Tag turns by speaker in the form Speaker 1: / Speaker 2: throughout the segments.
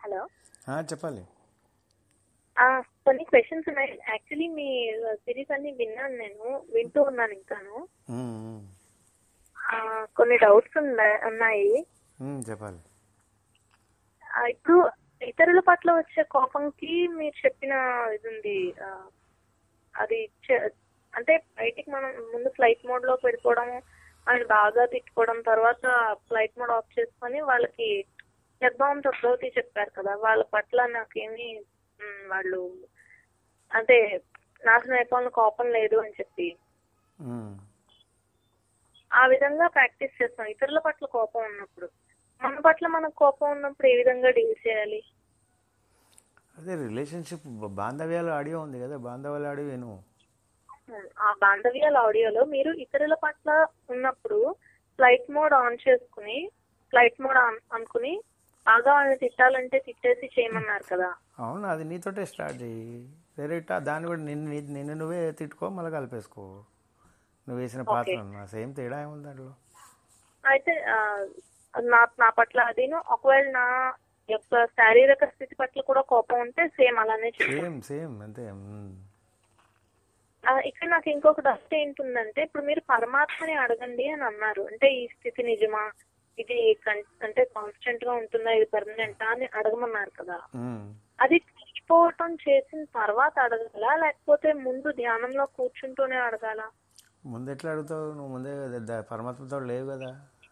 Speaker 1: Hello
Speaker 2: ఆ, చెప్పాలి
Speaker 1: ఆ, కొన్ని క్వశ్చన్స్ ఉన్నాయి యాక్చువల్లీ మీ సిరీస్ అన్ని విన్నాను నేను వింటూ ఉన్నాను ఇంకాను
Speaker 2: ఉమ్, ఉమ్.
Speaker 1: ఆ, కొన్ని డౌట్స్ ఉన్నాయి ఉన్నాయి
Speaker 2: ఉమ్, చెప్పాలి
Speaker 1: ఆ, ఇప్పుడు ఇతరుల పట్ల వచ్చే కోపంకి మీరు చెప్పిన ఇది ఉంది ఆ, అది చె- అంటే బయటికి మనం ముందు ఫ్లైట్ మోడ్ లో పెట్టుకోవడం ఆయన బాగా తిట్టుకోవడం తర్వాత ఫ్లైట్ మోడ్ ఆఫ్ చేసుకొని వాళ్ళకి నిర్భావం చక్రవర్తి చెప్పారు కదా వాళ్ళ పట్ల నాకేమి మ్, వాళ్ళు అంటే నాశనం అయిపోవాలని కోపం లేదు అని చెప్పి
Speaker 2: ఉమ్.
Speaker 1: ఆ విధంగా ప్రాక్టీస్ చేస్తాం ఇతరుల పట్ల కోపం ఉన్నప్పుడు మన పట్ల మనకు కోపం ఉన్నప్పుడు ఏ విధంగా డీల్ చేయాలి
Speaker 2: అదే రిలేషన్షిప్ బాంధవ్యాలు ఆడియో ఉంది కదా బాంధవ్యాలు ఆడియో విను
Speaker 1: ఆ బాంధవ్యాల ఆడియోలో మీరు ఇతరుల పట్ల ఉన్నప్పుడు ఫ్లైట్ మోడ్ ఆన్ చేసుకుని ఫ్లైట్ మోడ్ ఆన్ అనుకుని బాగా వాళ్ళని తిట్టాలంటే తిట్టేసి చేయమన్నారు కదా
Speaker 2: అవును అది నీతోటే స్టార్ట్ చేయి డైరెక్ట్ దాన్ని కూడా నిన్ను నీ- నిన్ను నువ్వే తిట్టుకో మళ్ళీ కలిపేసుకో నువ్వు వేసిన పాత్ర సేమ్ తేడా ఏముంది దాంట్లో
Speaker 1: అయితే ఆ, నా నా పట్ల అదిను ఒకవేళ నా యొక్క శారీరక స్థితి పట్ల కూడా కోపం ఉంటే సేమ్ అలానే చేయాలి
Speaker 2: సేమ్ సేమ్ అంతే ఉమ్.
Speaker 1: ఆ, ఇక్కడ నాకు ఇంకొక డౌట్ ఏంటుందంటే ఇప్పుడు మీరు పరమాత్మని అడగండి అని అన్నారు అంటే ఈ స్థితి నిజమా ఇది కన్- అంటే కాన్స్టెంట్ గా ఉంటుందా ఇది పర్మనెంటా అని అడగమన్నారు కదా
Speaker 2: ఉమ్.
Speaker 1: అది కరిగిపోవటం చేసిన తర్వాత అడగాల లేకపోతే ముందు ధ్యానంలో కూర్చుంటూనే అడగాల
Speaker 2: ముందు ఎట్లా అడుగుతావు నువ్వు ముందే ద- ద- పరమాత్మతో లేవు కదా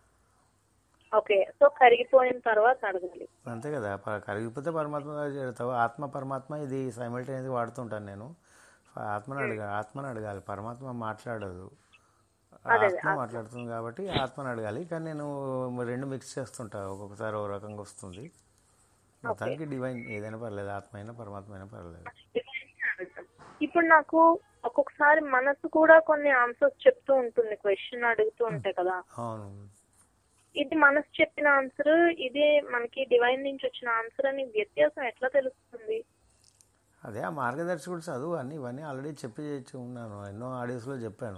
Speaker 1: ఓకే సో కరిగిపోయిన తర్వాత అడగాలి
Speaker 2: అంతే కదా ప- కరిగిపోతే పరమాత్మ దగ్గర చేరుతావు ఆత్మ పరమాత్మ ఇది సైమల్టేనియస్గా వాడుతుంటాను నేను ఆత్మను అడగా ఆత్మను అడగాలి పరమాత్మ మాట్లాడదు ఆత్మ మాట్లాడుతుంది కాబట్టి ఆత్మను అడగాలి కానీ నేను రెండు మిక్స్ చేస్తుంటా ఒక్కొక్కసారి ఒక రకంగా వస్తుంది మొత్తానికి డివైన్ ఏదైనా పర్లేదు ఆత్మ అయినా పరమాత్మ అయినా పర్లేదు
Speaker 1: ఇప్పుడు నాకు ఒక్కొక్కసారి మనసు కూడా కొన్ని ఆన్సర్స్ చెప్తూ ఉంటుంది క్వశ్చన్ అడుగుతూ ఉంటాయి కదా
Speaker 2: అవును
Speaker 1: ఇది మనసు చెప్పిన ఆన్సర్ ఇదే మనకి డివైన్ నుంచి వచ్చిన ఆన్సర్ అని వ్యత్యాసం ఎట్లా తెలుస్తుంది
Speaker 2: అదే ఆ మార్గదర్శకుడు చదువు అన్ని ఇవన్నీ ఆల్రెడీ చెప్పి చేసి ఉన్నాను ఎన్నో ఆడియోస్లో చెప్పాను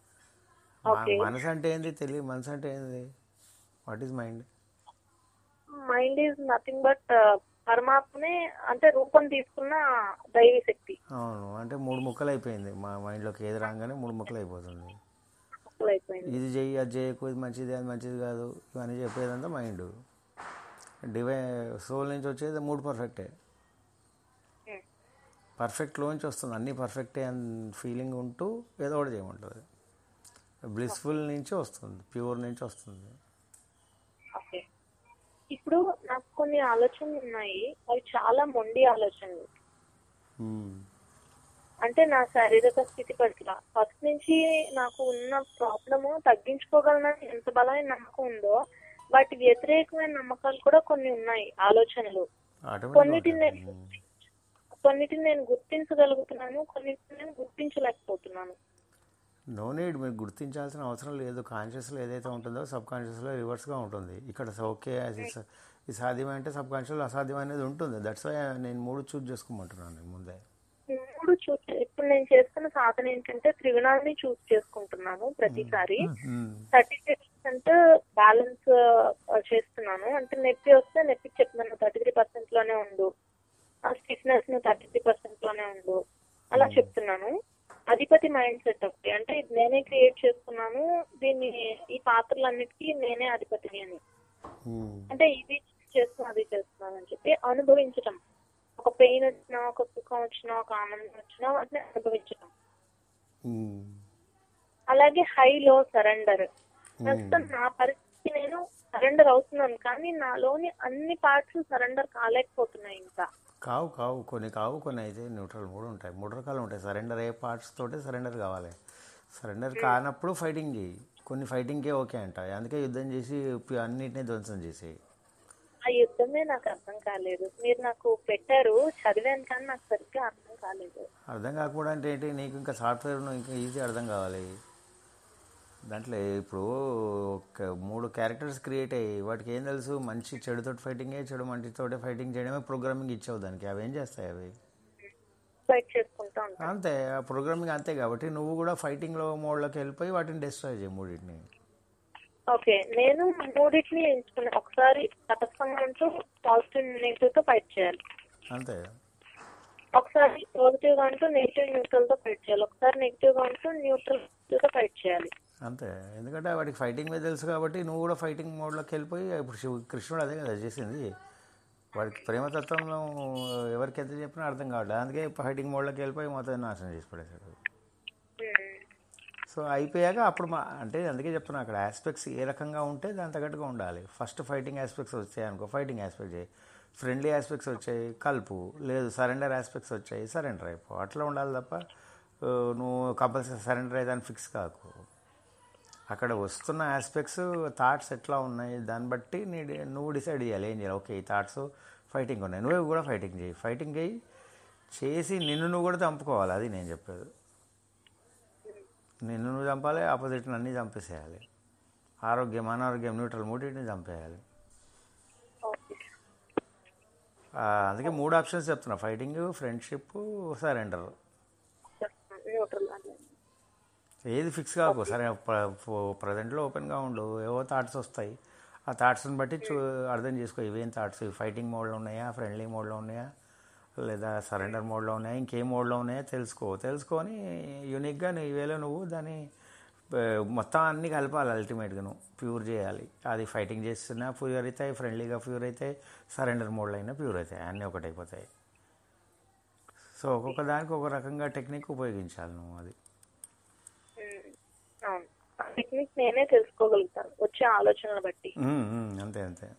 Speaker 2: మా- మనసు అంటే ఏంది తెలియ మనసు అంటే ఏంది what is mind
Speaker 1: mind is nothing but పరమాత్మనే అంటే రూపం తీసుకున్న దైవీ శక్తి
Speaker 2: అవును అంటే మూడు ముక్కలు అయిపోయింది మా మైండ్లోకి ఏది రాగానే మూడు ముక్కలు అయిపోతుంది
Speaker 1: అయిపోయింది
Speaker 2: ఇది చెయ్యి అది చేయకు ఇది మంచిది అది మంచిది కాదు ఇవన్నీ చెప్పేదంతా మైండ్ డివై సోల్ నుంచి వచ్చేది మూడు పర్ఫెక్టే
Speaker 1: Hmm.
Speaker 2: పర్ఫెక్ట్లోంచి వస్తుంది అన్నీ పర్ఫెక్టే అని ఫీలింగ్ ఉంటూ ఏదో ఒకటి చేయమంటుంది బ్లిస్ఫుల్ నుంచి వస్తుంది ప్యూర్ నుంచి వస్తుంది
Speaker 1: ఓకే ఇప్పుడు నాకు కొన్ని ఆలోచనలు ఉన్నాయి అవి చాలా మొండి ఆలోచనలు
Speaker 2: Hmm.
Speaker 1: అంటే నా శారీరక స్థితి పట్ల ఫస్ట్ నుంచి నాకు ఉన్న ప్రాబ్లము తగ్గించుకోగలనని ఎంత బలమైన నమ్మకం ఉందో వాటి వ్యతిరేకమైన నమ్మకాలు కూడా కొన్ని ఉన్నాయి ఆలోచనలు కొన్నిటిని నేను
Speaker 2: ఆటోమేటిక్
Speaker 1: కొన్నిటిని నేను గుర్తించగలుగుతున్నాను కొన్నిటిని నేను గుర్తించలేకపోతున్నాను
Speaker 2: నో నీడ్ మీరు గుర్తించాల్సిన అవసరం లేదు కాన్షియస్లో ఏదైతే ఉంటుందో సబ్ కాన్షియస్లో రివర్స్గా ఉంటుంది ఇక్కడ ఓకే అది స- ఇది సాధ్యమే అంటే సబ్ కాన్షియస్లో అసాధ్యం అనేది ఉంటుంది దట్స్ వై నేను మూడు చూజ్ చేసుకోమంటున్నాను నేను ముందే
Speaker 1: మూడు చూస్ ఇప్పుడు నేను చేస్తున్న సాధన ఏంటంటే త్రిగుణాలని చూస్ చేసుకుంటున్నాను ప్రతిసారి థర్టీ పర్సెంట్ బ్యాలెన్స్ చేస్తున్నాను అంటే నొప్పి వస్తే నొప్పి చెప్తున్నాను థర్టీ త్రీ పర్సెంట్ లోనే ఉండు స్టిఫ్నెస్ ను థర్టీ త్రీ పర్సెంట్ లోనే ఉండు అలా చెప్తున్నాను అధిపతి మైండ్ సెట్ ఒకటి అంటే ఇది నేనే క్రియేట్ చేసుకున్నాను దీన్ని ఈ పాత్రలన్నిటికీ నేనే అధిపతిని అని అంటే ఇది చేస్తున్నా అది చేస్తున్నాను అని చెప్పి అనుభవించటం ఒక పెయిన్ వచ్చినా ఒక సుఖం వచ్చినా ఒక ఆనందం వచ్చినా వాటిని అనుభవించటం అలాగే హై లో సరెండర్ ప్రస్తుతం నా పరిస్థితి నేను సరెండర్ అవుతున్నాను కానీ నాలోని అన్ని పార్ట్స్ సరెండర్ కాలేకపోతున్నాయి ఇంకా
Speaker 2: కావు కావు కొన్ని కావు కొన్ని అయితే న్యూట్రల్ కూడా ఉంటాయి మూడు రకాలు ఉంటాయి సరెండర్ అయ్యే పార్ట్స్ తోటే సరెండర్ కావాలి సరెండర్ కానప్పుడు ఫైటింగ్ చేయి కొన్ని ఫైటింగ్కే ఓకే అంటాయి అందుకే యుద్ధం చేసి పి- అన్నిటినీ ధ్వంసం చేసేయి
Speaker 1: ఆ యుద్ధమే నాకు అర్థం కాలేదు మీరు నాకు పెట్టారు చదివాను కానీ నాకు సరిగ్గా అర్థం కాలేదు
Speaker 2: అర్థం కాకపోవడం అంటే ఏంటి నీకు ఇంకా సాఫ్ట్వేర్ ఇంకా ఈజీ అర్థం కావాలి దాంట్లో ఇప్పుడు ఒక మూడు క్యారెక్టర్స్ క్రియేట్ అయ్యి వాటికి ఏం తెలుసు మంచి చెడుతోటి ఫైటింగే చెడు మంచితోటే ఫైటింగ్ చేయడమే ప్రోగ్రామింగ్ ఇచ్చావు దానికి అవి ఏం చేస్తాయి అవి
Speaker 1: ఫైట్ చేసుకుంటా ఉంటాను
Speaker 2: అంతే ఆ ప్రోగ్రామింగ్ అంతే కాబట్టి నువ్వు కూడా ఫైటింగ్లో మోడ్లోకి వెళ్ళిపోయి వాటిని డిస్ట్రాయ్ చేయి మూడింటిని
Speaker 1: ఓకే నేను మూడింటిని ఎంచుకున్నా ఒకసారి తటస్థంగా ఉంటూ పాజిటివ్ నెగిటివ్ తో ఫైట్ చేయాలి
Speaker 2: అంతే
Speaker 1: ఒకసారి పాజిటివ్ గా ఉంటూ నెగిటివ్ న్యూట్రల్ తో ఫైట్ చేయాలి ఒకసారి నెగిటివ్ గా ఉంటూ న్యూట్రల్ తో ఫైట్ చేయాలి
Speaker 2: అంతే ఎందుకంటే వాడికి ఫైటింగ్ మీద తెలుసు కాబట్టి నువ్వు కూడా ఫైటింగ్ మోడ్లోకి వెళ్ళిపోయి ఇప్పుడు శివ కృష్ణుడు అదే కదా చేసింది వాడికి ప్రేమతత్వంలో ఎవరికి ఎంత చెప్పినా అర్థం కావట్లేదు అందుకే ఫైటింగ్ మోడ్లోకి వెళ్ళిపోయి మొత్తం నాశనం చేసి పడేశాడు సో అయిపోయాక అప్పుడు మా అంటే అందుకే చెప్తున్నా అక్కడ ఆస్పెక్ట్స్ ఏ రకంగా ఉంటే దాని తగ్గట్టుగా ఉండాలి ఫస్ట్ ఫైటింగ్ ఆస్పెక్ట్స్ వచ్చాయి అనుకో ఫైటింగ్ ఆస్పెక్ట్ చేయి ఫ్రెండ్లీ ఆస్పెక్ట్స్ వచ్చాయి కలుపు లేదు సరెండర్ ఆస్పెక్ట్స్ వచ్చాయి సరెండర్ అయిపో అట్లా ఉండాలి తప్ప ఆ, నువ్వు కంపల్సరీ సరెండర్ అయ్యేదాన్ని ఫిక్స్ కాకు అక్కడ వస్తున్న ఆస్పెక్ట్స్ థాట్స్ ఎట్లా ఉన్నాయి దాన్ని బట్టి నీ నువ్వు డిసైడ్ చేయాలి ఏం చేయాలి ఓకే ఈ థాట్స్ ఫైటింగ్ ఉన్నాయి నువ్వే కూడా ఫైటింగ్ చేయి ఫైటింగ్ చేయి చేసి నిన్ను నువ్వు కూడా చంపుకోవాలి అది నేను చెప్పేది నిన్ను నువ్వు చంపాలి ఆపోజిట్ అన్నీ చంపేసేయాలి ఆరోగ్యం అనారోగ్యం న్యూట్రల్ మూడింటిని చంపేయాలి
Speaker 1: ఓకే
Speaker 2: ఆ, అందుకే మూడు ఆప్షన్స్ చెప్తున్నా ఫైటింగ్ ఫ్రెండ్షిప్ సరెండర్
Speaker 1: న్యూట్రల్
Speaker 2: ఏది ఫిక్స్ కాకు సరే ప్రజెంట్లో ఓపెన్గా ఉండు ఏవో థాట్స్ వస్తాయి ఆ థాట్స్ని బట్టి చూ అర్థం చేసుకో ఇవేం థాట్స్ ఫైటింగ్ మోడ్లో ఉన్నాయా ఫ్రెండ్లీ మోడ్లో ఉన్నాయా లేదా సరెండర్ మోడ్లో ఉన్నాయా ఇంకే మోడ్లో ఉన్నాయా తెలుసుకో తెలుసుకొని యూనిక్గా నీ వేలో నువ్వు దాన్ని ఆ, మొత్తం అన్నీ కలపాలి అల్టిమేట్గా నువ్వు ప్యూర్ చేయాలి అది ఫైటింగ్ చేస్తున్నా ప్యూర్ అవుతాయి ఫ్రెండ్లీగా ప్యూర్ అవుతాయి సరెండర్ మోడ్లో అయినా ప్యూర్ అవుతాయి అన్నీ ఒకటైపోతాయి సో ఒక్కొక్క దానికి ఒక రకంగా టెక్నిక్ ఉపయోగించాలి నువ్వు అది
Speaker 1: అవును టెక్నిక్ నేనే తెలుసుకోగలుగుతాను వచ్చే ఆలోచనలు బట్టి
Speaker 2: ఉమ్, ఉమ్, అంతే అంతే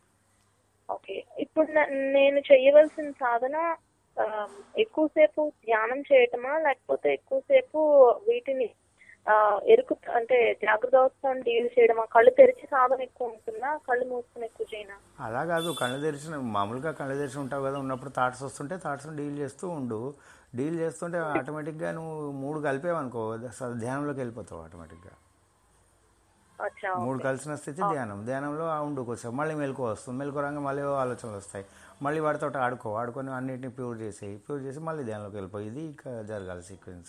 Speaker 1: ఓకే ఇప్పుడు న- నేను చేయవలసిన సాధన ఆ, ఎక్కువసేపు ధ్యానం చేయటమా లేకపోతే ఎక్కువసేపు వీటిని ఆ, ఎరుకు అంటే జాగ్రత్త అవస్థను డీల్ చేయడమా కళ్ళు తెరిచి సాధన ఎక్కువ ఉంటుందా కళ్ళు మూసుకుని ఎక్కువ చేయనా
Speaker 2: అలా కాదు కళ్ళు తెరిచిన మామూలుగా కళ్ళు తెరిచి ఉంటావు కదా ఉన్నప్పుడు థాట్స్ వస్తుంటే థాట్స్ని డీల్ చేస్తూ ఉండు డీల్ చేస్తుంటే ఆటోమేటిక్గా నువ్వు మూడు కలిపేవనుకో అసలు ధ్యానంలోకి వెళ్ళిపోతావు ఆటోమేటిక్గా
Speaker 1: అచ్చా
Speaker 2: మూడు కలిసిన స్థితి ధ్యానం ధ్యానంలో ఆ ఉండు కొంచెం మళ్ళీ మెలకు వస్తుంది మెలకు రాగా మళ్ళీ ఏవో ఆలోచనలు వస్తాయి మళ్ళీ వాటితో ఆడుకో ఆడుకొని అన్నిటిని ప్యూర్ చేసేయి ప్యూర్ చేసి మళ్ళీ ధ్యానంలోకి వెళ్ళిపోయి ఇది ఇక జరగాలి సీక్వెన్స్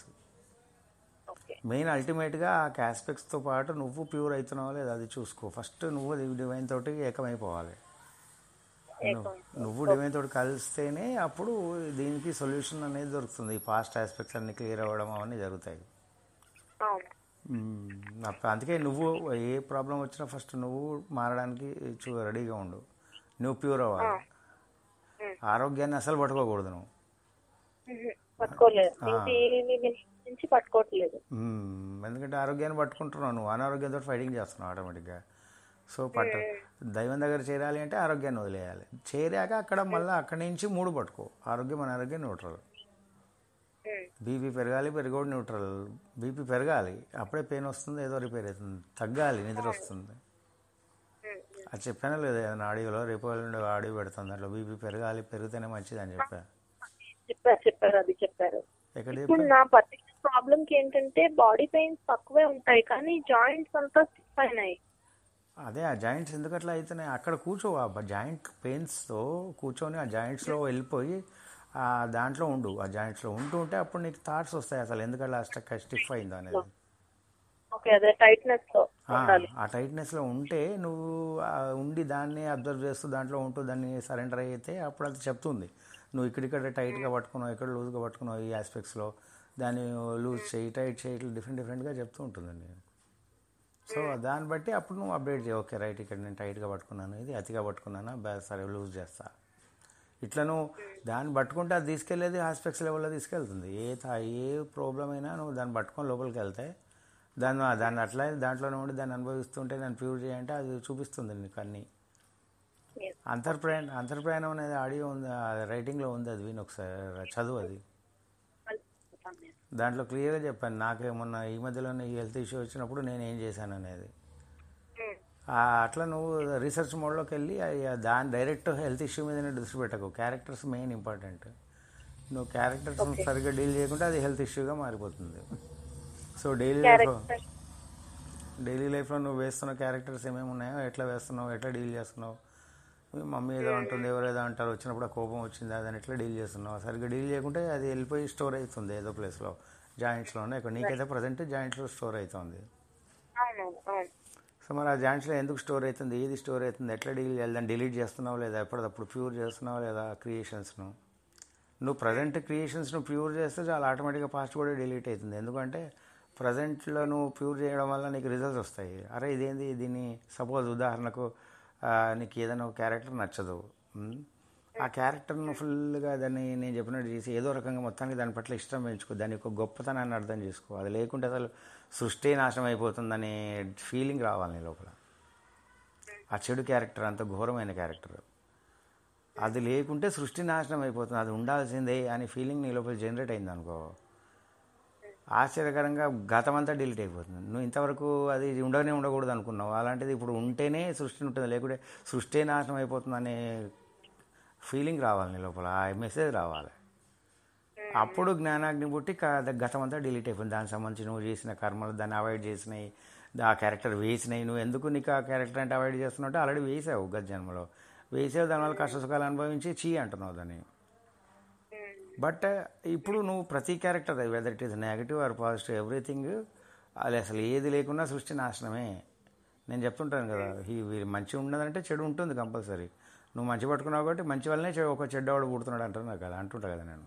Speaker 1: ఓకే
Speaker 2: మెయిన్ అల్టిమేట్గా ఆ ఆస్పెక్ట్స్తో పాటు నువ్వు ప్యూర్ అవుతున్నావో లేదా అది చూసుకో ఫస్ట్ నువ్వు డివైన్ తోటి ఏకమైపోవాలి
Speaker 1: ఏకం.
Speaker 2: నువ్వు డివైన్ తోటి కలిస్తేనే అప్పుడు దీనికి సొల్యూషన్ అనేది దొరుకుతుంది ఈ పాస్ట్ ఆస్పెక్ట్స్ అన్ని క్లియర్ అవ్వడం అవన్నీ జరుగుతాయి
Speaker 1: అవును
Speaker 2: మ్మ్. అప్ప- అందుకే నువ్వు ఏ ప్రాబ్లం వచ్చినా ఫస్ట్ నువ్వు మారడానికి చూ రెడీగా ఉండు నువ్వు ప్యూర్ అవ్వాలి ఆరోగ్యాన్ని అసలు పట్టుకోకూడదు నువ్వు
Speaker 1: మ్మ్. పట్టుకోలేదు ఇంటి నుంచి పట్టుకోవట్లేదు
Speaker 2: మ్మ్. ఎందుకంటే ఆరోగ్యాన్ని పట్టుకుంటున్నావు నువ్వు అనారోగ్యంతో ఫైటింగ్ చేస్తున్నావు ఆటోమేటిక్గా సో పట్ట దైవం దగ్గర చేరాలి అంటే ఆరోగ్యాన్ని వదిలేయాలి చేరాక అక్కడ మళ్ళీ అక్కడి నుంచి మూడు పట్టుకో ఆరోగ్యం అనారోగ్యం న్యూట్రల్
Speaker 1: మ్మ్.
Speaker 2: బీపీ పెరగాలి పెరగోడు న్యూట్రల్ బీపీ పెరగాలి అప్పుడే పెయిన్ వస్తుంది ఏదో రిపేర్ అవుతుంది తగ్గాలి నిద్ర వస్తుంది
Speaker 1: మ్మ్.
Speaker 2: అది చెప్పాను లేదు ఏదైనా ఆడియోలో రేపు ఎల్లుండి ఆడియో పెడుతుంది దాంట్లో బీపీ పెరగాలి పెరిగితేనే మంచిది అని చెప్పా
Speaker 1: చెప్పారు చెప్పారు అది చెప్పారు
Speaker 2: ఎక్కడ
Speaker 1: ఇప్పుడు
Speaker 2: చెప్పా
Speaker 1: నా పర్టికులర్ ప్రాబ్లం కి ఏంటంటే బాడీ పెయిన్స్ తక్కువే ఉంటాయి కానీ జాయింట్స్ అంతా స్టిఫ్ అయినాయి
Speaker 2: అదే ఆ జాయింట్స్ ఎందుకు అట్లా అవుతున్నాయి అక్కడ కూర్చో ఆ జాయింట్ పెయిన్స్తో కూర్చొని ఆ జాయింట్స్లో వెళ్ళిపోయి ఆ దాంట్లో ఉండు ఆ జాయింట్స్లో ఉంటూ ఉంటే అప్పుడు నీకు థాట్స్ వస్తాయి అసలు ఎందుకట్లా స్టక్ స్టిఫ్ అయిందో అనేది
Speaker 1: ఓకే అదే టైట్నెస్ తో
Speaker 2: ఆ,
Speaker 1: ఉండాలి
Speaker 2: ఆ టైట్నెస్లో ఉంటే నువ్వు ఆ ఉండి దాన్ని అబ్జర్వ్ చేస్తూ దాంట్లో ఉంటూ దాన్ని సరెండర్ అయితే అప్పుడు అది చెప్తుంది నువ్వు ఇక్కడిక్కడ టైట్గా పట్టుకున్నావు ఇక్కడ లూజ్గా పట్టుకున్నావు ఈ ఆస్పెక్ట్స్లో దాన్ని లూజ్ చేయి టైట్ చేయి ఇట్లా డిఫరెంట్ డిఫరెంట్గా చెప్తూ ఉంటుందండి సో దాన్ని బట్టి అప్పుడు నువ్వు అప్డేట్ చేయి ఓకే రైట్ ఇక్కడ నేను టైట్గా పట్టుకున్నాను ఇది అతిగా పట్టుకున్నానా బా సరే లూజ్ చేస్తా ఇట్లా నువ్వు దాన్ని పట్టుకుంటే అది తీసుకెళ్ళేది ఆస్పెక్ట్స్ లెవెల్లో తీసుకెళ్తుంది ఏ తా- ఏ ప్రాబ్లం అయినా నువ్వు దాన్ని పట్టుకొని లోపలికి వెళ్తే దాన్ని దాన్ని అట్లా దాంట్లోనే ఉండి దాన్ని అనుభవిస్తుంటే దాన్ని ప్యూర్ చేయంటే అది చూపిస్తుంది నీకు అన్నీ
Speaker 1: Yes.
Speaker 2: అంతర్ప్రయాణ అంతర్ప్రయాణం అనేది ఆడియో ఉంది ఆ రైటింగ్లో ఉంది అది విని ఒకసారి చదువు అది దాంట్లో క్లియర్గా చెప్పాను నాకే మొన్న ఈ మధ్యలోనే ఈ హెల్త్ ఇష్యూ వచ్చినప్పుడు నేను ఏం చేశాను అనేది
Speaker 1: మ్మ్.
Speaker 2: ఆ, అట్లా నువ్వు రీసెర్చ్ మోడ్లోకి వెళ్ళి ఆ దాని డైరెక్ట్ హెల్త్ ఇష్యూ మీదనే దృష్టి పెట్టకు క్యారెక్టర్స్ మెయిన్ ఇంపార్టెంట్ నువ్వు క్యారెక్టర్స్ సరిగ్గా డీల్ చేయకుంటే అది హెల్త్ ఇష్యూగా మారిపోతుంది సో డైలీ లైఫ్లో
Speaker 1: క్యారెక్టర్
Speaker 2: డైలీ లైఫ్లో నువ్వు వేస్తున్న క్యారెక్టర్స్ ఏమేమి ఉన్నాయో ఎట్లా వేస్తున్నావు ఎట్లా డీల్ చేస్తున్నావు మీ మమ్మీ ఏదో అంటుంది ఎవరు ఏదో అంటారు వచ్చినప్పుడు ఆ కోపం వచ్చింది అదని ఎట్లా డీల్ చేస్తున్నావు సరిగ్గా డీల్ చేయకుంటే అది వెళ్ళిపోయి స్టోర్ అవుతుంది ఏదో ప్లేస్లో జాయింట్స్లోనే ఇక్కడ నీకైతే ప్రజెంట్ జాయింట్స్లో స్టోర్ అవుతుంది
Speaker 1: అవునవును అవును
Speaker 2: సో సో మరి ఆ జాయింట్స్లో ఎందుకు స్టోర్ అవుతుంది ఏది స్టోర్ అవుతుంది ఎట్లా డీల్ చేయాలి దాన్ని డిలీట్ చేస్తున్నావు లేదా ఎప్పటికప్పుడు ప్యూర్ చేస్తున్నావు లేదా క్రియేషన్స్ను నువ్వు ప్రజెంట్ క్రియేషన్స్ను ప్యూర్ చేస్తే చాలా ఆటోమేటిక్గా పాస్ట్ కూడా డిలీట్ అవుతుంది ఎందుకంటే ప్రజెంట్లో నువ్వు ప్యూర్ చేయడం వల్ల నీకు రిజల్ట్స్ వస్తాయి అరే ఇదేంది దీన్ని సపోజ్ ఉదాహరణకు ఆ, నీకు ఏదైనా ఒక క్యారెక్టర్ నచ్చదు ఉమ్, ఆ క్యారెక్టర్ను ఫుల్గా దాన్ని నేను చెప్పినట్టు చేసి ఏదో రకంగా మొత్తానికి దాని పట్ల ఇష్టం పెంచుకో దాని యొక్క గొప్పతనాన్ని అర్థం చేసుకో అది లేకుంటే అసలు సృష్టి నాశనం అయిపోతుందనే ఫీలింగ్ రావాలి నీ లోపల ఆ చెడు క్యారెక్టర్ అంత ఘోరమైన క్యారెక్టర్ అది లేకుంటే సృష్టి నాశనం అయిపోతుంది అది ఉండాల్సిందే అనే ఫీలింగ్ నీ లోపల జనరేట్ అయింది అనుకో ఆశ్చర్యకరంగా గతం అంతా డిలీట్ అయిపోతుంది నువ్వు ఇంతవరకు అది ఉండనే ఉండకూడదు అనుకున్నావు అలాంటిది ఇప్పుడు ఉంటేనే సృష్టి ఉంటుంది లేకుంటే సృష్టి నాశనం అయిపోతుంది అనే ఫీలింగ్ రావాలి నీ లోపల ఆ మెసేజ్ రావాలి అప్పుడు జ్ఞానాగ్ని పుట్టి క- గతం అంతా డిలీట్ అయిపోయింది దానికి సంబంధించి నువ్వు చేసిన కర్మలు దాన్ని అవాయిడ్ చేసినాయి ఆ క్యారెక్టర్ వేసినాయి నువ్వు ఎందుకు నీకు ఆ క్యారెక్టర్ అంటే అవాయిడ్ చేస్తున్నావు అంటే ఆల్రెడీ వేసావు గత జన్మలో వేసావు దానివల్ల కష్ట సుఖాలు అనుభవించి చీ అంటున్నావు దాన్ని బట్ ఇప్పుడు నువ్వు ప్రతి character whether it is negative or positive everything అది అసలు ఏది లేకున్నా సృష్టి నాశనమే నేను చెప్తుంటాను కదా ఈ వీరి మంచి ఉన్నదంటే చెడు ఉంటుంది కంపల్సరీ నువ్వు మంచి పట్టుకున్నావు కాబట్టి మంచి వల్లనే చెడు ఒక చెడ్డవాడు పుడుతున్నాడు అంటున్నావు కదా అంటుంటా కదా నేను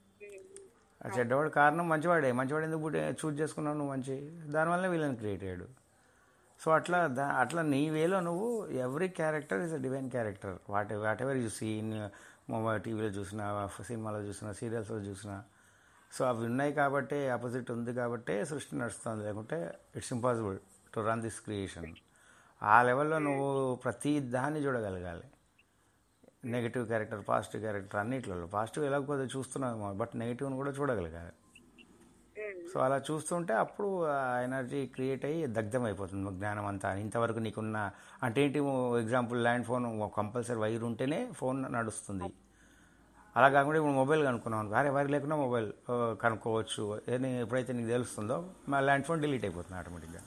Speaker 2: ఆ చెడ్డవాడు కారణం మంచివాడే మంచివాడు ఎందుకు పుట్టి చూజ్ చేసుకున్నావు నువ్వు మంచి దానివల్లనే వీళ్ళని క్రియేట్ అయ్యాడు సో అట్లా దా అట్లా నీ వేలో నువ్వు every character is a divine character what whatever you scene టీవీలో చూసినా సినిమాలో చూసినా సీరియల్స్లో చూసినా సో అవి ఉన్నాయి కాబట్టే ఆపోజిట్ ఉంది కాబట్టే సృష్టి నడుస్తుంది లేకుంటే it's impossible to run this creation ఆ లెవెల్లో నువ్వు ప్రతి దాన్ని చూడగలగాలి నెగిటివ్ క్యారెక్టర్ పాజిటివ్ క్యారెక్టర్ అన్నిట్లలో పాజిటివ్ ఎలా కొద్దిగా చూస్తున్నాము బట్ నెగిటివ్ని కూడా చూడగలగాలి సో అలా చూస్తుంటే అప్పుడు ఆ ఎనర్జీ క్రియేట్ అయ్యి దగ్ధం అయిపోతుంది జ్ఞానం అంతా ఇంతవరకు నీకున్న అంటే ఏంటి example land phone compulsory wire ఉంటేనే ఫోన్ నడుస్తుంది అలా కాకుండా ఇప్పుడు మొబైల్ కనుక్కున్నాం అనుకో అరే వైర్ లేకుండా మొబైల్ ఆ, కనుక్కోవచ్చు ఏది ఎప్పుడైతే నీకు తెలుస్తుందో మా ల్యాండ్ ఫోన్ డిలీట్ అయిపోతుంది ఆటోమేటిక్గా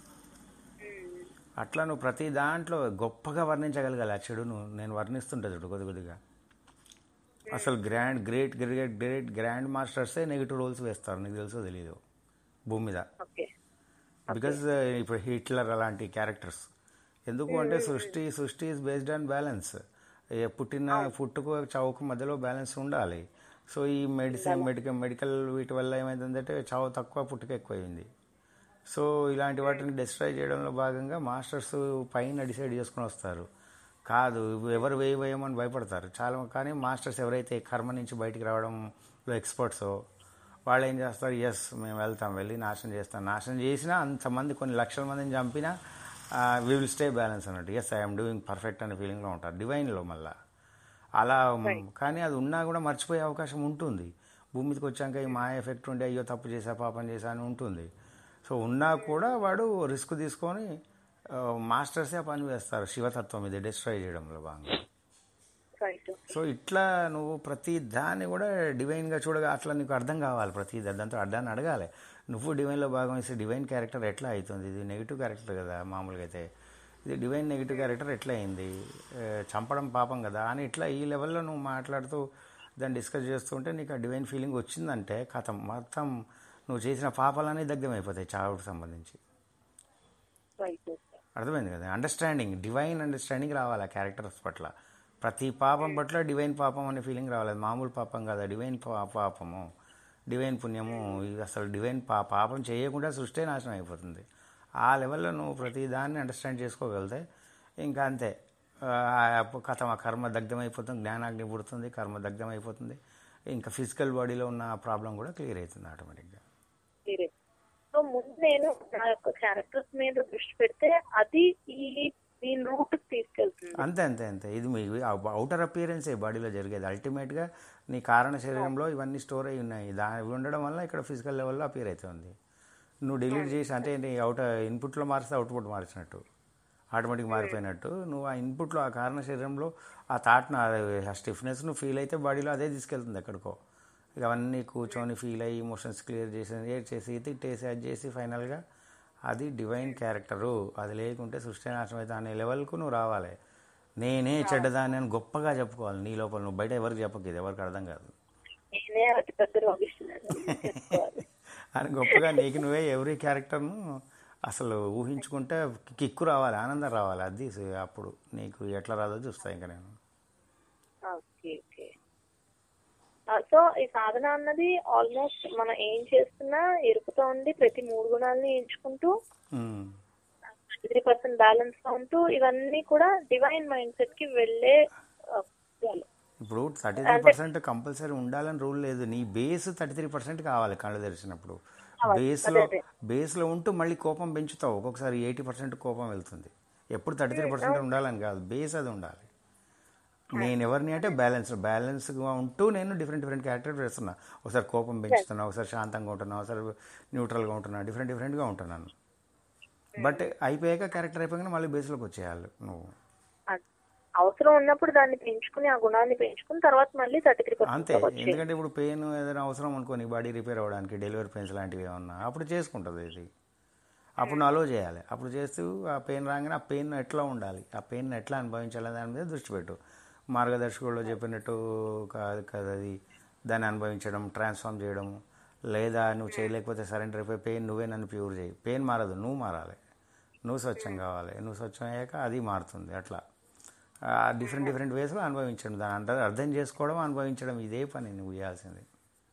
Speaker 2: అట్లా నువ్వు ప్రతి దాంట్లో గొప్పగా వర్ణించగలగాలి ఆ చెడును నేను వర్ణిస్తుంటా చూడు కొద్ది కొద్దిగా అసలు grand great great great grand మాస్టర్సే నెగిటివ్ రోల్స్ వేస్తారు నీకు తెలుసో తెలియదు భూమి మీద
Speaker 1: ఓకే
Speaker 2: బికాజ్ ఇప్పుడు హిట్లర్ అలాంటి క్యారెక్టర్స్ ఎందుకు అంటే సృష్టి సృష్టి ఇస్ బేస్డ్ ఆన్ బ్యాలెన్స్ పుట్టిన పుట్టుకు చావుకు మధ్యలో బ్యాలెన్స్ ఉండాలి సో ఈ మెడిసిన్ మెడికల్ మెడికల్ వీటి వల్ల ఏమైందంటే చావు తక్కువ పుట్టుక ఎక్కువైంది సో ఇలాంటి వాటిని డిస్ట్రాయ్ చేయడంలో భాగంగా మాస్టర్స్ పైన డిసైడ్ చేసుకుని వస్తారు కాదు ఎవరు వేయి వేయమని భయపడతారు చాలా కానీ మాస్టర్స్ ఎవరైతే కర్మ నుంచి బయటికి రావడంలో ఎక్స్పర్ట్సో వాళ్ళు ఏం చేస్తారు ఎస్ మేము వెళ్తాం వెళ్ళి నాశనం చేస్తాం నాశనం చేసినా అంతమంది కొన్ని లక్షల మందిని చంపినా వి విల్ స్టే బ్యాలెన్స్ అన్నట్టు ఎస్ ఐఎమ్ డూయింగ్ పర్ఫెక్ట్ అనే ఫీలింగ్లో ఉంటారు డివైన్లో మళ్ళా అలా కానీ అది ఉన్నా కూడా మర్చిపోయే అవకాశం ఉంటుంది భూమి మీదకి వచ్చాక ఈ మాయ ఎఫెక్ట్ ఉండి అయ్యో తప్పు చేసా పాపం చేసా అని ఉంటుంది సో ఉన్నా కూడా వాడు రిస్క్ తీసుకొని ఆ, మాస్టర్సే ఆ పని వేస్తారు శివతత్వం ఇది డిస్ట్రాయ్ చేయడంలో భాగంగా
Speaker 1: రైట్
Speaker 2: సో ఇట్లా నువ్వు ప్రతి దాన్ని కూడా డివైన్గా చూడగా అట్లా నీకు అర్థం కావాలి ప్రతి దా- దాంతో అర్థాన్ని అడగాలి నువ్వు డివైన్లో భాగం వేసి డివైన్ క్యారెక్టర్ ఎట్లా అవుతుంది ఇది నెగిటివ్ క్యారెక్టర్ కదా మామూలుగా అయితే ఇది డివైన్ నెగిటివ్ క్యారెక్టర్ ఎట్లా అయింది ఏ, చంపడం పాపం కదా అని ఇట్లా ఈ లెవెల్లో నువ్వు మాట్లాడుతూ దాన్ని డిస్కస్ చేస్తుంటే నీకు ఆ డివైన్ ఫీలింగ్ వచ్చిందంటే కథం మొత్తం నువ్వు చేసిన పాపాలన్నీ దగ్ధమైపోతాయి చావుకు సంబంధించి
Speaker 1: రైట్
Speaker 2: అర్థమైంది కదా అండర్స్టాండింగ్ డివైన్ అండర్స్టాండింగ్ రావాలి ఆ క్యారెక్టర్స్ పట్ల ప్రతి పాపం పట్ల డివైన్ పాపం అనే ఫీలింగ్ రావాలి అది మామూలు పాపం కదా డివైన్ పా- పాపము డివైన్ పుణ్యము ఇది అసలు డివైన్ పా పాపం చేయకుండా సృష్టి నాశనం అయిపోతుంది ఆ లెవెల్లో నువ్వు ప్రతి దాన్ని అండర్స్టాండ్ చేసుకోగలితే ఇంకా అంతే ఆ కథ ఆ కర్మ దగ్ధమైపోతుంది జ్ఞానాగ్ని పుడుతుంది కర్మ దగ్ధమైపోతుంది ఇంకా ఫిజికల్ బాడీలో ఉన్న ప్రాబ్లం కూడా క్లియర్ అవుతుంది ఆటోమేటిక్గా
Speaker 1: మీరే సో ముందు నేను నా యొక్క క్యారెక్టర్స్ మీద దృష్టి పెడితే అది ఈ దీని రూట్ తీసుకెళ్తుంది
Speaker 2: అంతే అంతే అంతే ఇది మీ అవుటర్ అపియరెన్సే బాడీలో జరిగేది అల్టిమేట్గా నీ కారణ శరీరంలో ఇవన్నీ స్టోర్ అయి ఉన్నాయి దా ఇవి ఉండడం వల్ల ఇక్కడ ఫిజికల్ లెవెల్లో అపియర్ అవుతుంది నువ్వు డిలీట్ చేసి అంటే నీ అవుట్ ఇన్పుట్లో మారిస్తే అవుట్పుట్ మార్చినట్టు ఆటోమేటిక్ మారిపోయినట్టు నువ్వు ఆ ఇన్పుట్లో ఆ కారణ శరీరంలో ఆ థాట్ను ఆ స్టిఫ్నెస్ నువ్వు ఫీల్ అయితే బాడీలో అదే తీసుకెళ్తుంది ఎక్కడికో ఇక అవన్నీ కూర్చొని ఫీల్ అయ్యి ఇమోషన్స్ క్లియర్ చేసి ఏడ్ చేసి తిట్టేసి అది చేసి ఫైనల్గా అది డివైన్ క్యారెక్టరు అది లేకుంటే సృష్టి నాశనం అయితే అనే లెవెల్కు నువ్వు రావాలి నేనే చెడ్డదాన్ని అని గొప్పగా చెప్పుకోవాలి నీ లోపల నువ్వు బయట ఎవరికి చెప్పకు ఇది ఎవరికి అర్థం కాదు
Speaker 1: నేనే అతి పెద్ద రోగిస్తున్నాను చెప్పుకోవాలి
Speaker 2: అని గొప్పగా నీకు నువ్వే ఎవ్రీ క్యారెక్టర్ను అసలు ఊహించుకుంటే కిక్కు రావాలి ఆనందం రావాలి అది అప్పుడు నీకు ఎట్లా రాదో చూస్తా ఇంకా నేను
Speaker 1: ఓకే ఓకే సో ఈ సాధన అన్నది ఆల్మోస్ట్ మనం ఏం చేస్తున్నా ఎరుపుతో ఉండి ప్రతి మూడు గుణాలని ఎంచుకుంటూ
Speaker 2: ఉమ్.
Speaker 1: త్రీ పర్సెంట్ బ్యాలెన్స్ గా ఉంటూ ఇవన్నీ కూడా డివైన్ మైండ్ సెట్ కి వెళ్ళే ఆ, విషయాలు.
Speaker 2: ఇప్పుడు థర్టీ త్రీ పర్సెంట్ కంపల్సరీ ఉండాలని రూల్ లేదు నీ బేస్ థర్టీ త్రీ పర్సెంట్ కావాలి కళ్ళు తెరిచినప్పుడు బేస్లో బేస్లో ఉంటూ మళ్ళీ కోపం పెంచుతావు ఒక్కొక్కసారి ఎయిటీ పర్సెంట్ కోపం వెళ్తుంది ఎప్పుడు థర్టీ త్రీ పర్సెంట్ ఉండాలని కాదు బేస్ అది ఉండాలి నేను ఎవరిని అంటే బ్యాలెన్స్ బ్యాలెన్స్గా ఉంటూ నేను డిఫరెంట్ డిఫరెంట్ క్యారెక్టర్ చేస్తున్నా ఒకసారి కోపం పెంచుతున్నా ఒకసారి శాంతంగా ఉంటున్నా ఒకసారి న్యూట్రల్గా ఉంటున్నా డిఫరెంట్ డిఫరెంట్గా ఉంటున్నాను బట్ అయిపోయాక క్యారెక్టర్ అయిపోయాక మళ్ళీ బేస్లోకి వచ్చేయాలి నువ్వు
Speaker 1: అది. అవసరం ఉన్నప్పుడు దాన్ని పెంచుకుని ఆ గుణాన్ని పెంచుకుని తర్వాత మళ్ళీ థర్టీ త్రీ
Speaker 2: అంతే
Speaker 1: పర్సెంట్ వచ్చేది
Speaker 2: ఎందుకంటే ఇప్పుడు పెయిన్ ఏదైనా అవసరం అనుకోని బాడీ రిపేర్ అవ్వడానికి డెలివరీ పెయిన్స్ లాంటివి ఏమన్నా అప్పుడు చేసుకుంటుంది ఇది అప్పుడు నువ్వు అలో చేయాలి అప్పుడు చేస్తూ ఆ పెయిన్ రాగానే ఆ పెయిన్ ఎట్లా ఉండాలి ఆ పెయిన్ ఎట్లా అనుభవించాలి దాని మీద దృష్టి పెట్టు మార్గదర్శకుల్లో చెప్పినట్టు కాదు కదా అది దాన్ని అనుభవించడం ట్రాన్స్ఫార్మ్ చేయడం లేదా నువ్వు చేయలేకపోతే సరెండర్ అయిపోయి పెయిన్ నువ్వే నన్ను ప్యూర్ చేయి పెయిన్ మారదు నువ్వు మారాలి నువ్వు స్వచ్ఛం కావాలి నువ్వు స్వచ్ఛం అయ్యాక అది మారుతుంది అట్లా డిఫరెంట్ డిఫరెంట్ వేస్లో అనుభవించడం దాని అంటే అర్థం చేసుకోవడం అనుభవించడం ఇదే పని నువ్వు చేయాల్సింది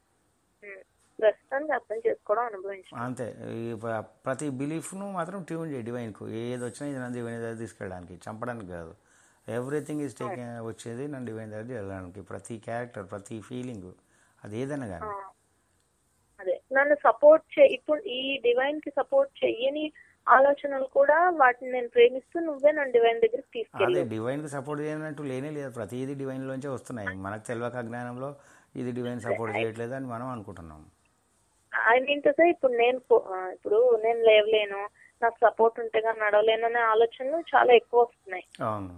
Speaker 1: ప్రస్తుతానికి అర్థం చేసుకోవడం అనుభవించాలి
Speaker 2: అంతే ఈ ప- ప్రతి బిలీఫ్ను మాత్రం ట్యూన్ చేయి డివైన్కు ఏది వచ్చినా ఇది నన్ను డివైన్ దగ్గర తీసుకెళ్ళడానికి చంపడానికి కాదు ఎవ్రీథింగ్ ఈజ్ టేక్ వచ్చేది నన్ను డివైన్ దగ్గర వెళ్ళడానికి ప్రతి క్యారెక్టర్ ప్రతి ఫీలింగ్ అది ఏదైనా కానీ
Speaker 1: అదే నన్ను సపోర్ట్ చే ఇప్పుడు ఈ డివైన్ కి సపోర్ట్ చెయ్యని ఆలోచనలు కూడా వాటిని నేను ప్రేమిస్తూ నువ్వే నన్ను డివైన్ దగ్గరికి
Speaker 2: అదే
Speaker 1: తీసుకెళ్ళి
Speaker 2: డివైన్కి సపోర్ట్ చేయనట్టు లేనే లేదు ప్రతిదీ డివైన్లోంచే వస్తున్నాయి మనకు తెలియక అజ్ఞానంలో ఇది డివైన్ సపోర్ట్ చేయట్లేదు అని మనం అనుకుంటున్నాం
Speaker 1: ఐ మీన్ టు సే ఇప్పుడు నేను పో- ఆ, ఇప్పుడు నేను లేవలేను నాకు సపోర్ట్ ఉంటే కానీ నడవలేను అనే ఆలోచనలు చాలా ఎక్కువ వస్తున్నాయి
Speaker 2: అవును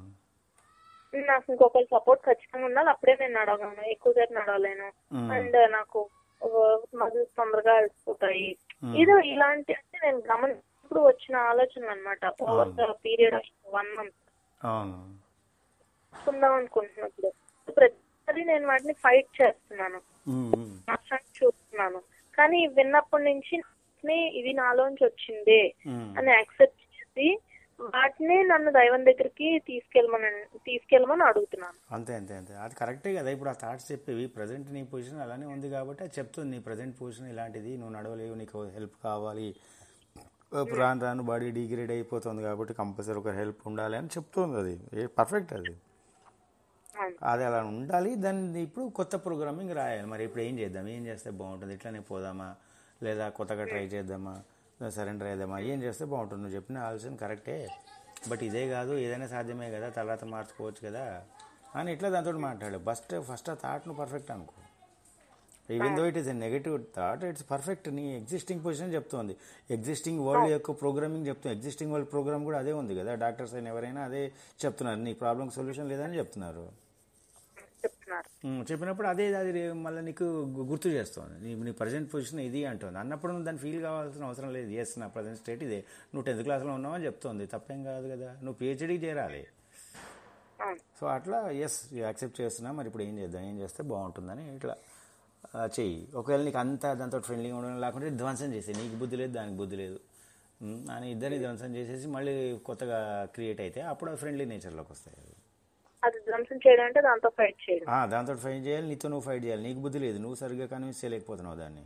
Speaker 1: నాకు ఇంకొకరి సపోర్ట్ ఖచ్చితంగా ఉండాలి అప్పుడే నేను నడవగలను ఎక్కువసేపు నడవలేను
Speaker 2: Mm.
Speaker 1: అండ్ నాకు మజిల్స్ తొందరగా అలసిపోతాయి
Speaker 2: Mm.
Speaker 1: ఏదో ఇలాంటి అంటే నేను గమనించినప్పుడు వచ్చిన ఆలోచన అనమాట over the period of one month
Speaker 2: అవును
Speaker 1: తీసుకుందాం అనుకుంటున్నప్పుడు ప్రతిసారి నేను వాటిని ఫైట్ చేస్తున్నాను
Speaker 2: ఉమ్, ఉమ్.
Speaker 1: నష్టాన్ని చూస్తున్నాను కానీ విన్నప్పటి నుంచి నే ఇది నాలోంచి వచ్చిందే
Speaker 2: ఉమ్.
Speaker 1: అని యాక్సెప్ట్ చేసి వాటిని నన్ను దైవం దగ్గరికి తీసుకెళ్ళమని తీసుకెళ్ళమని అడుగుతున్నాను
Speaker 2: అంతే అంతే అంతే అది కరెక్టే కదా ఇప్పుడు ఆ థాట్స్ చెప్పేవి ప్రజెంట్ నీ పొజిషన్ అలానే ఉంది కాబట్టి అది చెప్తుంది నీ ప్రజెంట్ పొజిషన్ ఇలాంటిది నువ్వు నడవలేవు నీకు హెల్ప్ కావాలి ఇప్పుడు రాను రాను బాడీ డిగ్రేడ్ అయిపోతుంది కాబట్టి కంపల్సరీ ఒక హెల్ప్ ఉండాలి అని చెప్తుంది అది పర్ఫెక్ట్ అది
Speaker 1: అవును.
Speaker 2: అది అలా ఉండాలి దాన్ని ఇప్పుడు కొత్త ప్రోగ్రామింగ్ రాయాలి మరి ఇప్పుడు ఏం చేద్దాం ఏం చేస్తే బాగుంటుంది ఇట్లానే పోదామా లేదా కొత్తగా ట్రై చేద్దామా సరెండర్ అయ్యేద్దామా ఏం చేస్తే బాగుంటుంది నువ్వు చెప్పిన ఆలోచన కరెక్టే బట్ ఇదే కాదు ఏదైనా సాధ్యమే కదా తర్వాత మార్చుకోవచ్చు కదా అని ఇట్లా దాంతో మాట్లాడు ఫస్ట్ ఫస్ట్ ఆ థాట్ను పర్ఫెక్ట్ అనుకో even though it is a negative thought it's perfect నీ ఎగ్జిస్టింగ్ పొజిషన్ చెప్తోంది ఎగ్జిస్టింగ్ వరల్డ్ యొక్క ప్రోగ్రామింగ్ చెప్తుంది ఎగ్జిస్టింగ్ వరల్డ్ ప్రోగ్రామ్ కూడా అదే ఉంది కదా డాక్టర్స్ అయినా ఎవరైనా అదే చెప్తున్నారు నీ ప్రాబ్లం సొల్యూషన్ లేదని చెప్తున్నారు
Speaker 1: చెప్తున్నారు
Speaker 2: ఉమ్, చెప్పినప్పుడు అదే అది రే- మళ్ళీ నీకు గు- గుర్తు చేస్తుంది నీ నీ ప్రజెంట్ పొజిషన్ ఇది అంటుంది అన్నప్పుడు నువ్వు దాన్ని ఫీల్ కావాల్సిన అవసరం లేదు ఎస్ నా ప్రజెంట్ స్టేట్ ఇదే నువ్వు టెన్త్ క్లాస్లో ఉన్నావు అని చెప్తుంది తప్పేం కాదు కదా నువ్వు పిహెచ్డీకి చేరాలి
Speaker 1: అవును
Speaker 2: సో అట్లా ఎస్ యాక్సెప్ట్ చేస్తున్నా మరి ఇప్పుడు ఏం చేద్దాం ఏం చేస్తే బాగుంటుందని ఇట్లా ఆ, చెయ్యి ఒకవేళ నీకు అంతా దాంతో ఫ్రెండ్లీగా ఉండడం లేకుంటే ధ్వంసం చేసే నీకు బుద్ధి లేదు దానికి బుద్ధి లేదు ఉమ్, అని ఇద్దరిని ధ్వంసం చేసేసి మళ్ళీ కొత్తగా క్రియేట్ అయితే అప్పుడు ఫ్రెండ్లీ నేచర్లోకి వస్తాయి అవి.
Speaker 1: అది ధ్వంసం చేయడం అంటే దాంతో ఫైట్ చేయడం
Speaker 2: ఆ, దాంతో ఫైట్ చేయాలి నీతో నువ్వు ఫైట్ చేయాలి నీకు బుద్ధి లేదు నువ్వు సరిగ్గా కన్విన్స్ చేయలేకపోతున్నావు దాన్ని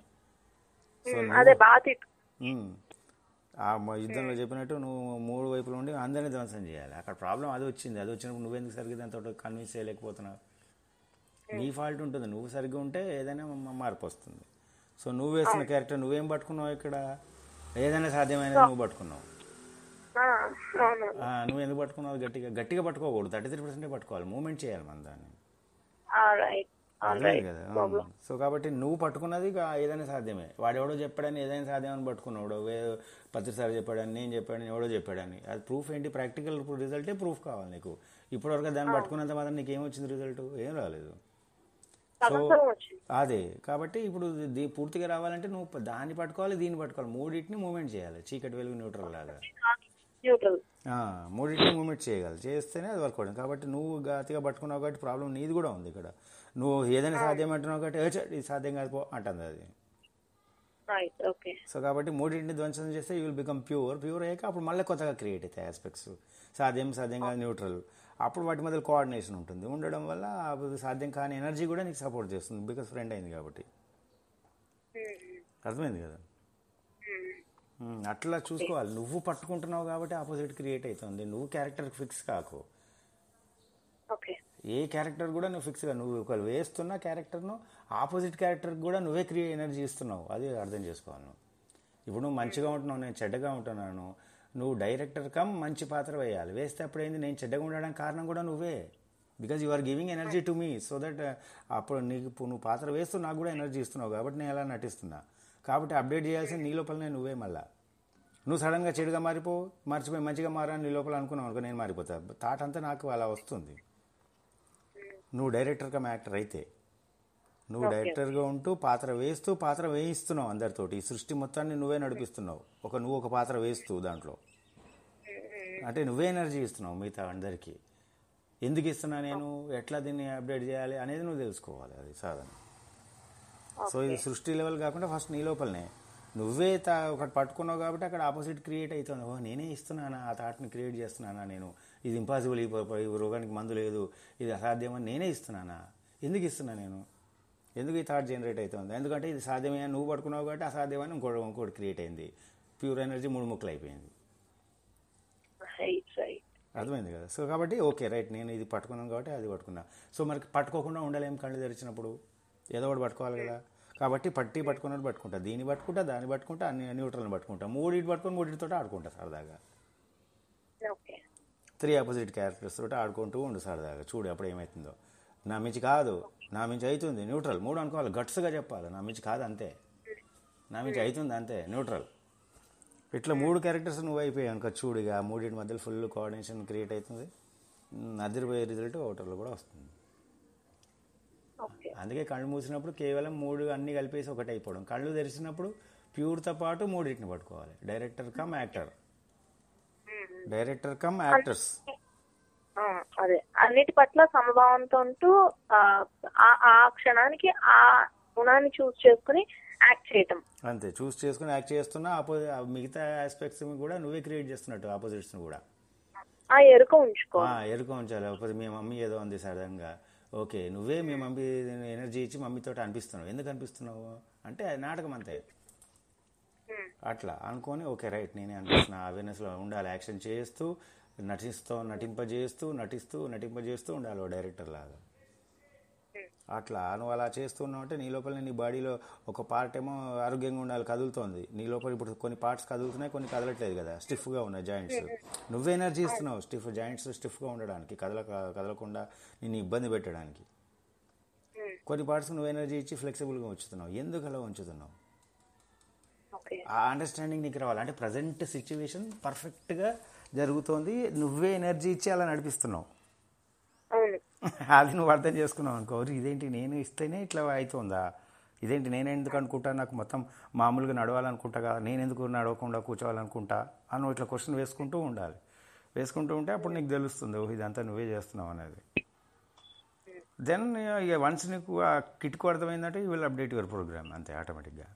Speaker 2: సో
Speaker 1: ఉమ్, అదే బాగా తిట్టు
Speaker 2: ఉమ్. ఆ మ- యుద్ధంలో చెప్పినట్టు నువ్వు మూడు వైపులు ఉండి అందరినీ ధ్వంసం చేయాలి అక్కడ ప్రాబ్లం అది వచ్చింది అది వచ్చినప్పుడు నువ్వెందుకు సరిగ్గా దాంతో కన్విన్స్ చేయలేకపోతున్నావు నీ ఫాల్ట్ ఉంటుంది నువ్వు సరిగ్గా ఉంటే ఏదైనా మ- మార్పు వస్తుంది సో నువ్వు వేసిన క్యారెక్టర్ నువ్వేం పట్టుకున్నావు ఇక్కడ ఏదైనా సాధ్యమైనది నువ్వు పట్టుకున్నావు
Speaker 1: ఆ, అవును
Speaker 2: ఆ, నువ్వు ఎందుకు పట్టుకున్నావు గట్టిగా గట్టిగా పట్టుకోకూడదు థర్టీ త్రీ పర్సెంటే పట్టుకోవాలి మూమెంట్ చేయాలి మన దాన్ని
Speaker 1: రైట్
Speaker 2: అర్థమైంది కదా అవును. సో కాబట్టి నువ్వు పట్టుకున్నది ఇక ఏదైనా సాధ్యమే వాడెవడో చెప్పాడని ఏదైనా సాధ్యమని పట్టుకున్నాడు వే పత్రిసారి చెప్పాడని నేను చెప్పాడని ఎవడో చెప్పాడని అది ప్రూఫ్ ఏంటి ప్రాక్టికల్ రిజల్టే ప్రూఫ్ కావాలి నీకు ఇప్పటివరకు దాన్ని పట్టుకున్నంత మాత్రం నీకు ఏమొచ్చింది రిజల్ట్ ఏం రాలేదు
Speaker 1: సగం సగం వచ్చింది
Speaker 2: అదే కాబట్టి ఇప్పుడు దీ పూర్తిగా రావాలంటే నువ్వు దాన్ని పట్టుకోవాలి దీన్ని పట్టుకోవాలి మూడింటిని మూమెంట్ చేయాలి చీకటి వెలుగు న్యూట్రల్ లాగా
Speaker 1: న్యూట్రల్
Speaker 2: ఆ, మూడింటిని మూమెంట్ చేయగలరు చేస్తేనే అది వర్క్ అవుతుంది కాబట్టి నువ్వు గతిగా పట్టుకున్నావు కాబట్టి ప్రాబ్లం నీది కూడా ఉంది ఇక్కడ నువ్వు ఏదైనా సాధ్యం అంటున్నావు కాబట్టి "ఏ చే, ఇది సాధ్యం కాదు పో అంటుంది అది
Speaker 1: రైట్ ఓకే
Speaker 2: సో కాబట్టి మూడింటిని ధ్వంసం చేస్తే you will become pure pure అయ్యాక అప్పుడు మళ్ళీ కొత్తగా క్రియేట్ అవుతాయి ఆస్పెక్ట్స్ సాధ్యం సాధ్యం కాదు న్యూట్రల్ అప్పుడు వాటి మధ్య కోఆర్డినేషన్ ఉంటుంది ఉండడం వల్ల అప్పుడు సాధ్యం కాని ఎనర్జీ కూడా నీకు సపోర్ట్ చేస్తుంది బికాస్ ఫ్రెండ్ అయింది కాబట్టి అర్థమైంది కదా మ్మ్. అట్లా చూసుకోవాలి నువ్వు పట్టుకుంటున్నావు కాబట్టి ఆపోజిట్ క్రియేట్ అవుతుంది నువ్వు క్యారెక్టర్ ఫిక్స్ కాకు
Speaker 1: ఓకే
Speaker 2: ఏ క్యారెక్టర్ కూడా నువ్వు ఫిక్స్గా నువ్వు ఒకవేళ వేస్తున్న క్యారెక్టర్ను ఆపోజిట్ క్యారెక్టర్ కూడా నువ్వే క్రియేట్ ఎనర్జీ ఇస్తున్నావు అది అర్థం చేసుకోవాలి నువ్వు ఇప్పుడు నువ్వు మంచిగా ఉంటున్నావు నేను చెడ్డగా ఉంటున్నాను నువ్వు డైరెక్టర్ కమ్ మంచి పాత్ర వేయాలి వేస్తే అప్పుడు ఏంది నేను చెడ్డగా ఉండడానికి కారణం కూడా నువ్వే because you are giving energy to me so that అప్పుడు నీకు ఇప్పుడు నువ్వు పాత్ర వేస్తూ నాకు కూడా ఎనర్జీ ఇస్తున్నావు కాబట్టి నేను ఎలా నటిస్తున్నా కాబట్టి అప్డేట్ చేయాల్సింది నీ లోపలనే నువ్వే మళ్ళా నువ్వు సడన్గా చెడుగా మారిపో మర్చిపోయి మంచిగా మారని నీ లోపల అనుకున్నావు అనుకో నేను మారిపోతా థాట్ అంతా నాకు అలా వస్తుంది నువ్వు డైరెక్టర్ కమ్ యాక్టర్ అయితే నువ్వు డైరెక్టర్గా ఉంటూ పాత్ర వేస్తూ పాత్ర వేయిస్తున్నావు అందరితోటి ఈ సృష్టి మొత్తాన్ని నువ్వే నడిపిస్తున్నావు ఒక నువ్వు ఒక పాత్ర వేస్తూ దాంట్లో అంటే నువ్వే ఎనర్జీ ఇస్తున్నావు మిగతా అందరికీ ఎందుకు ఇస్తున్నా నేను ఎట్లా దీన్ని అప్డేట్ చేయాలి అనేది నువ్వు తెలుసుకోవాలి అది సాధన సో ఇది సృష్టి లెవెల్ కాకుండా ఫస్ట్ నీ లోపలనే నువ్వే తా ఒకటి పట్టుకున్నావు కాబట్టి అక్కడ ఆపోజిట్ క్రియేట్ అవుతుంది ఓ నేనే ఇస్తున్నానా ఆ థాట్ని క్రియేట్ చేస్తున్నానా నేను ఇది ఇంపాసిబుల్ ఈ ప- ఈ రోగానికి మందు లేదు ఇది అసాధ్యమని నేనే ఇస్తున్నానా ఎందుకు ఇస్తున్నా నేను ఎందుకు ఈ థాట్ జనరేట్ అవుతుంది ఎందుకంటే ఇది సాధ్యమే అని నువ్వు పట్టుకున్నావు కాబట్టి అసాధ్యమని ఇంకోటి ఇంకోటి క్రియేట్ అయింది ప్యూర్ ఎనర్జీ మూడు ముక్కలు అయిపోయింది
Speaker 1: రైట్ రైట్
Speaker 2: అర్థమైంది కదా సో కాబట్టి ఓకే రైట్ నేను ఇది పట్టుకున్నాను కాబట్టి అది పట్టుకున్నా సో మనకి పట్టుకోకుండా ఉండలేం కళ్ళు తెరిచినప్పుడు ఏదో ఒకటి పట్టుకోవాలి కదా కాబట్టి పట్టి పట్టుకున్నట్టు పట్టుకుంటా దీన్ని పట్టుకుంటా దాన్ని పట్టుకుంటా అన్ని న్యూట్రల్ని పట్టుకుంటా మూడింటి పట్టుకొని మూడింటితో ఆడుకుంటా సరదాగా
Speaker 1: ఓకే
Speaker 2: త్రీ ఆపోజిట్ క్యారెక్టర్స్ తోటి ఆడుకుంటూ ఉండు సరదాగా చూడు అప్పుడు ఏమవుతుందో నా మించి కాదు నా మించి అవుతుంది న్యూట్రల్ మూడు అనుకోవాలి గట్స్గా చెప్పాలి నా మించి కాదు అంతే నా మించి అవుతుంది అంతే న్యూట్రల్ ఇట్లా మూడు క్యారెక్టర్స్ నువ్వు అయిపోయావు అనుకో చూడు ఇక ఆ మూడింటి మధ్యలో ఫుల్ కోఆర్డినేషన్ క్రియేట్ అవుతుంది మ్, అదిరిపోయే రిజల్ట్ ఓటర్లో కూడా వస్తుంది
Speaker 1: ఓకే
Speaker 2: అందుకే కళ్ళు మూసినప్పుడు కేవలం మూడు అన్ని కలిపేసి ఒకటి అయిపోవడం కళ్ళు తెరిచినప్పుడు ప్యూర్తో పాటు మూడింటిని పట్టుకోవాలి director cum actor director cum actors
Speaker 1: ఆ, అదే అన్నిటి పట్ల సమభావంతో ఉంటూ ఆ, ఆ- ఆ క్షణానికి ఆ గుణాన్ని చూస్ చేసుకుని యాక్ట్ చేయటం
Speaker 2: అంతే చూస్ చేసుకుని యాక్ట్ చేస్తున్నా అపోజి మిగతా ఆస్పెక్ట్స్ కూడా నువ్వే క్రియేట్ చేస్తున్నట్టు ఆపోజిట్స్ కూడా
Speaker 1: ఆ ఎరుక ఉంచుకో
Speaker 2: ఆ, ఎరుక ఉంచాలి లేకపోతే మీ మమ్మీ ఏదో ఉంది సడన్గా ఓకే నువ్వే మీ మమ్మీ ఎనర్జీ ఇచ్చి మమ్మీతో అనిపిస్తున్నావు ఎందుకు అనిపిస్తున్నావు అంటే అది నాటకం అంతే అట్లా అనుకొని ఓకే రైట్ నేనే అనిపిస్తున్నా అవేర్నెస్లో ఉండాలి యాక్షన్ చేస్తూ నటిస్తూ నటింపజేస్తూ నటిస్తూ నటింపజేస్తూ ఉండాలి ఓ డైరెక్టర్ లాగా అట్లా నువ్వు అలా చేస్తున్నావు అంటే నీ లోపల నీ బాడీలో ఒక పార్ట్ ఏమో ఆరోగ్యంగా ఉండాలి కదులుతోంది నీ లోపల ఇప్పుడు కొన్ని పార్ట్స్ కదులుతున్నాయి కొన్ని కదలట్లేదు కదా స్టిఫ్గా ఉన్నాయి జాయింట్స్ నువ్వే ఎనర్జీ ఇస్తున్నావు స్టిఫ్ జాయింట్స్ స్టిఫ్గా ఉండడానికి కదల కదలకుండా నిన్ను ఇబ్బంది పెట్టడానికి కొన్ని పార్ట్స్ నువ్వు ఎనర్జీ ఇచ్చి ఫ్లెక్సిబుల్గా ఉంచుతున్నావు ఎందుకు అలా ఉంచుతున్నావు
Speaker 1: ఓకే
Speaker 2: ఆ అండర్స్టాండింగ్ నీకు రావాలి అంటే ప్రజెంట్ సిచ్యువేషన్ పర్ఫెక్ట్గా జరుగుతోంది నువ్వే ఎనర్జీ ఇచ్చి అలా నడిపిస్తున్నావు
Speaker 1: అవును
Speaker 2: అది నువ్వు అర్థం చేసుకున్నావు అనుకో "ఒరే, ఇదేంటి నేను ఇస్తేనే ఇట్లా అవుతుందా ఇదేంటి నేను ఎందుకు అనుకుంటా నాకు మొత్తం మామూలుగా నడవాలనుకుంటా కదా నేను ఎందుకు నడవకుండా కూర్చోవాలనుకుంటా అని నువ్వు ఇట్లా క్వశ్చన్ వేసుకుంటూ ఉండాలి వేసుకుంటూ ఉంటే అప్పుడు నీకు తెలుస్తుంది ఓహ్ ఇదంతా నువ్వే చేస్తున్నావు అనేది దెన్ ఇక వన్స్ నీకు ఆ కిట్కు అర్థమైందంటే you will update your program అంతే ఆటోమేటిక్గా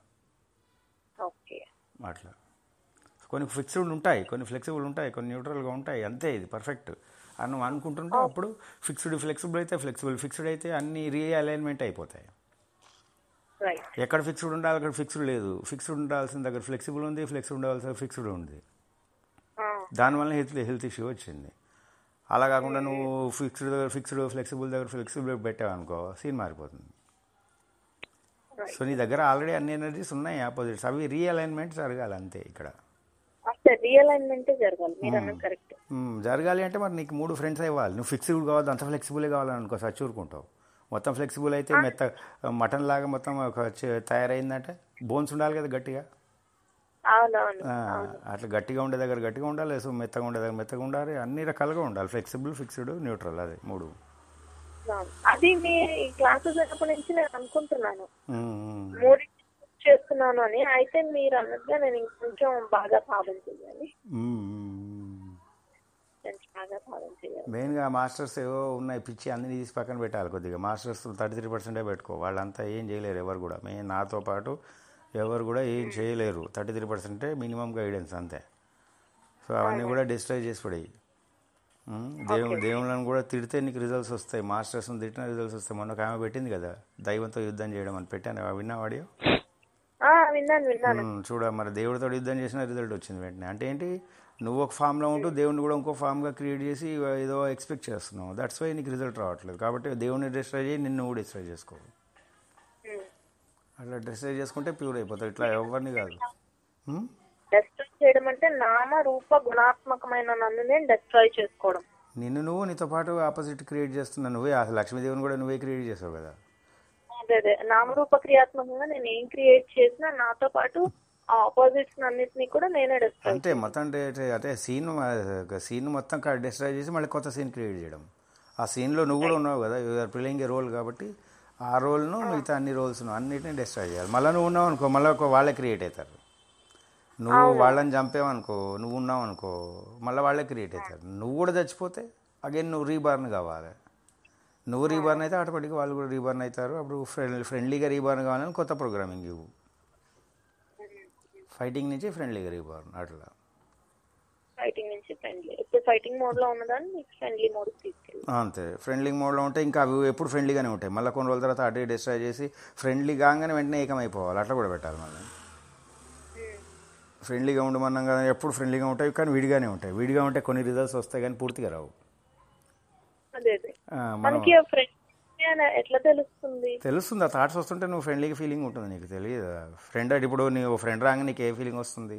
Speaker 1: ఓకే
Speaker 2: అట్లా కొన్ని ఫిక్స్డ్ ఉంటాయి కొన్ని ఫ్లెక్సిబుల్ ఉంటాయి కొన్ని న్యూట్రల్గా ఉంటాయి అంతే ఇది పర్ఫెక్ట్ అని నువ్వు అనుకుంటుంటే అప్పుడు ఫిక్స్డ్ ఫ్లెక్సిబుల్ అయితే ఫ్లెక్సిబుల్ ఫిక్స్డ్ అయితే అన్ని రీఅలైన్మెంట్ అయిపోతాయి
Speaker 1: రైట్
Speaker 2: ఎక్కడ ఫిక్స్డ్ ఉండాలి అక్కడ ఫిక్స్డ్ లేదు ఫిక్స్డ్ ఉండాల్సిన దగ్గర ఫ్లెక్సిబుల్ ఉంది ఫ్లెక్సిబుల్ ఉండాల్సిన ఫిక్స్డ్ ఉంది దానివల్ల హెల్త్ హెల్త్ ఇష్యూ వచ్చింది అలా కాకుండా నువ్వు ఫిక్స్డ్ దగ్గర ఫిక్స్డ్ ఫ్లెక్సిబుల్ దగ్గర ఫ్లెక్సిబుల్ పెట్టావు అనుకో సీన్ మారిపోతుంది సో నీ దగ్గర ఆల్రెడీ అన్ని ఎనర్జీస్ ఉన్నాయి ఆపోజిట్స్ అవి రీఅలైన్మెంట్ జరగాలి అంతే ఇక్కడ
Speaker 1: అసలు రియలైన్మెంటే జరగాలి మీరు అన్నది కరెక్ట్
Speaker 2: మ్మ్. జరగాలి అంటే మరి నీకు మూడు ఫ్రెండ్స్ ఇవ్వాలి నువ్వు ఫిక్సిబుల్ కావద్దు అంత ఫ్లెక్సిబుల్ కావాలని అనుకో సచ్చూరుకుంటావు మొత్తం ఫ్లెక్సిబుల్ అయితే మెత్త మటన్ లాగా మొత్తం ఒక చే- తయారైందంటే బోన్స్ ఉండాలి కదా గట్టిగా
Speaker 1: అవునవును
Speaker 2: ఆ, అట్లా గట్టిగా ఉండే దగ్గర గట్టిగా ఉండాలి సో మెత్తగా ఉండే దగ్గర మెత్తగా ఉండాలి అన్ని రకాలుగా ఉండాలి ఫ్లెక్సిబుల్ ఫిక్స్డ్ న్యూట్రల్ అది మూడు
Speaker 1: అవును. అది మీ క్లాసెస్ అయినప్పటి నుంచి నేను అనుకుంటున్నాను
Speaker 2: మ్మ్, మ్మ్.
Speaker 1: మూడు చేస్తున్నాను అని అయితే మీరు అన్నట్టుగా నేను ఇంకొంచెం బాగా సాధన చేయాలి
Speaker 2: మ్మ్, మ్మ్.
Speaker 1: కొంచెం బాగా సాధన చేయాలి
Speaker 2: మెయిన్గా మాస్టర్స్ ఏవో ఉన్నాయి పిచ్చి అన్ని తీసి పక్కన పెట్టాలి కొద్దిగా మాస్టర్స్ థర్టీ త్రీ పర్సెంటే పెట్టుకో వాళ్ళంతా ఏం చేయలేరు ఎవరు కూడా మెయిన్ నాతో పాటు ఎవరు కూడా ఏం చేయలేరు థర్టీ త్రీ పర్సెంటే మినిమం గైడెన్స్ అంతే సో అవన్నీ కూడా డిస్ట్రాయ్ చేసి పడాయి దేవుడు దేవుళ్ళని కూడా తిడితే నీకు రిజల్ట్స్ వస్తాయి మాస్టర్స్ని తిట్టిన రిజల్ట్స్ వస్తాయి మొన్న ఒక ఆమె పెట్టింది కదా దైవంతో యుద్ధం చేయడం అని పెట్టాను విన్నా వాడియో
Speaker 1: ఆ, విన్నాను విన్నాను
Speaker 2: ఉమ్, చూడ మరి దేవుడితో యుద్ధం చేసిన రిజల్ట్ వచ్చింది వెంటనే అంటే ఏంటి నువ్వు ఒక ఫామ్లో ఉంటూ దేవుడిని కూడా ఇంకో ఫామ్గా క్రియేట్ చేసి ఏదో ఎక్స్పెక్ట్ చేస్తున్నావు దట్స్ వై నీకు రిజల్ట్ రావట్లేదు కాబట్టి దేవుడిని డిస్ట్రాయ్ చేయి నిన్ను కూడా డిస్ట్రాయ్ చేసుకో
Speaker 1: ఉమ్.
Speaker 2: అట్లా డిస్ట్రాయ్ చేసుకుంటే ప్యూర్ అయిపోతావు ఇట్లా ఎవరిని కాదు ఉమ్?
Speaker 1: డెస్ట్రాయ్ చేయడం అంటే నామ రూప గుణాత్మకమైన నన్ను నేను డెస్ట్రాయ్ చేసుకోవడం
Speaker 2: నిన్ను నువ్వు నీతో పాటు ఆపోజిట్ క్రియేట్ చేస్తున్నా నువ్వే అసలు లక్ష్మీదేవిని కూడా నువ్వే క్రియేట్ చేసావు కదా
Speaker 1: అదే అదే నామరూప క్రియాత్మకంగా నేను ఏం క్రియేట్ చేసినా నాతో పాటు ఆ ఆపోజిట్స్ అన్నిటిని కూడా నేనే డెస్ట్రాయ్
Speaker 2: అంతే మొత్తం అంటే అంటే సీన్ సీన్ మొత్తం డిస్ట్రాయ్ చేసి మళ్ళీ కొత్త సీన్ క్రియేట్ చేయడం ఆ సీన్లో నువ్వు కూడా ఉన్నావు కదా యూఆర్ ప్లేయింగ్ ఏ రోల్ కాబట్టి ఆ రోల్ను మిగతా అన్ని రోల్స్ను అన్నిటిని డిస్ట్రాయ్ చేయాలి మళ్ళీ నువ్వు ఉన్నావు అనుకో మళ్ళీ ఒక వాళ్ళే క్రియేట్ అవుతారు నువ్వు వాళ్ళని చంపేవనుకో నువ్వు ఉన్నావు అనుకో మళ్ళీ వాళ్ళే క్రియేట్ అవుతారు నువ్వు కూడా చచ్చిపోతే అగైన్ నువ్వు రీబార్న్ కావాలి నువ్వు రీబార్న్ అయితే ఆటోమేటిక్గా వాళ్ళు కూడా రీబార్న్ అవుతారు అప్పుడు ఫ్రెండ్ ఫ్రెండ్లీగా రీబార్న్ కావాలని కొత్త ప్రోగ్రామింగ్ ఇవ్వు ఫైటింగ్ నుంచి ఫ్రెండ్లీగా రీబార్న్ అట్లా
Speaker 1: ఫైటింగ్ నుంచి ఫ్రెండ్లీ ఇప్పుడు ఫైటింగ్ మోడ్ లో ఉన్నదాన్ని ఫ్రెండ్లీ మోడ్ తీసుకెళ్ళి
Speaker 2: అంతే ఫ్రెండ్లీ మోడ్లో ఉంటే ఇంకా అవి ఎప్పుడు ఫ్రెండ్లీగానే ఉంటాయి మళ్ళీ కొన్ని రోజుల తర్వాత అటు డిస్ట్రాయ్ చేసి ఫ్రెండ్లీ కాగానే వెంటనే ఏకమైపోవాలి అట్లా కూడా పెట్టాలి మళ్ళీ ఫ్రెండ్లీగా ఉండమన్నాం కదా ఎప్పుడు ఫ్రెండ్లీగా ఉంటాయి కానీ విడిగానే ఉంటాయి విడిగా ఉంటే కొన్ని రిజల్ట్స్ వస్తాయి కానీ పూర్తిగా రావు
Speaker 1: అదే అదే
Speaker 2: ఆ, మనం
Speaker 1: మనకి ఫ్రెండ్ ఎట్లా తెలుస్తుంది
Speaker 2: తెలుస్తుంది ఆ థాట్స్ వస్తుంటే నువ్వు ఫ్రెండ్లీగా ఫీలింగ్ ఉంటుంది నీకు తెలియదు ఫ్రెండ్ అంటే ఇప్పుడు నీ ఫ్రెండ్ రాగానే నీకు ఏ ఫీలింగ్ వస్తుంది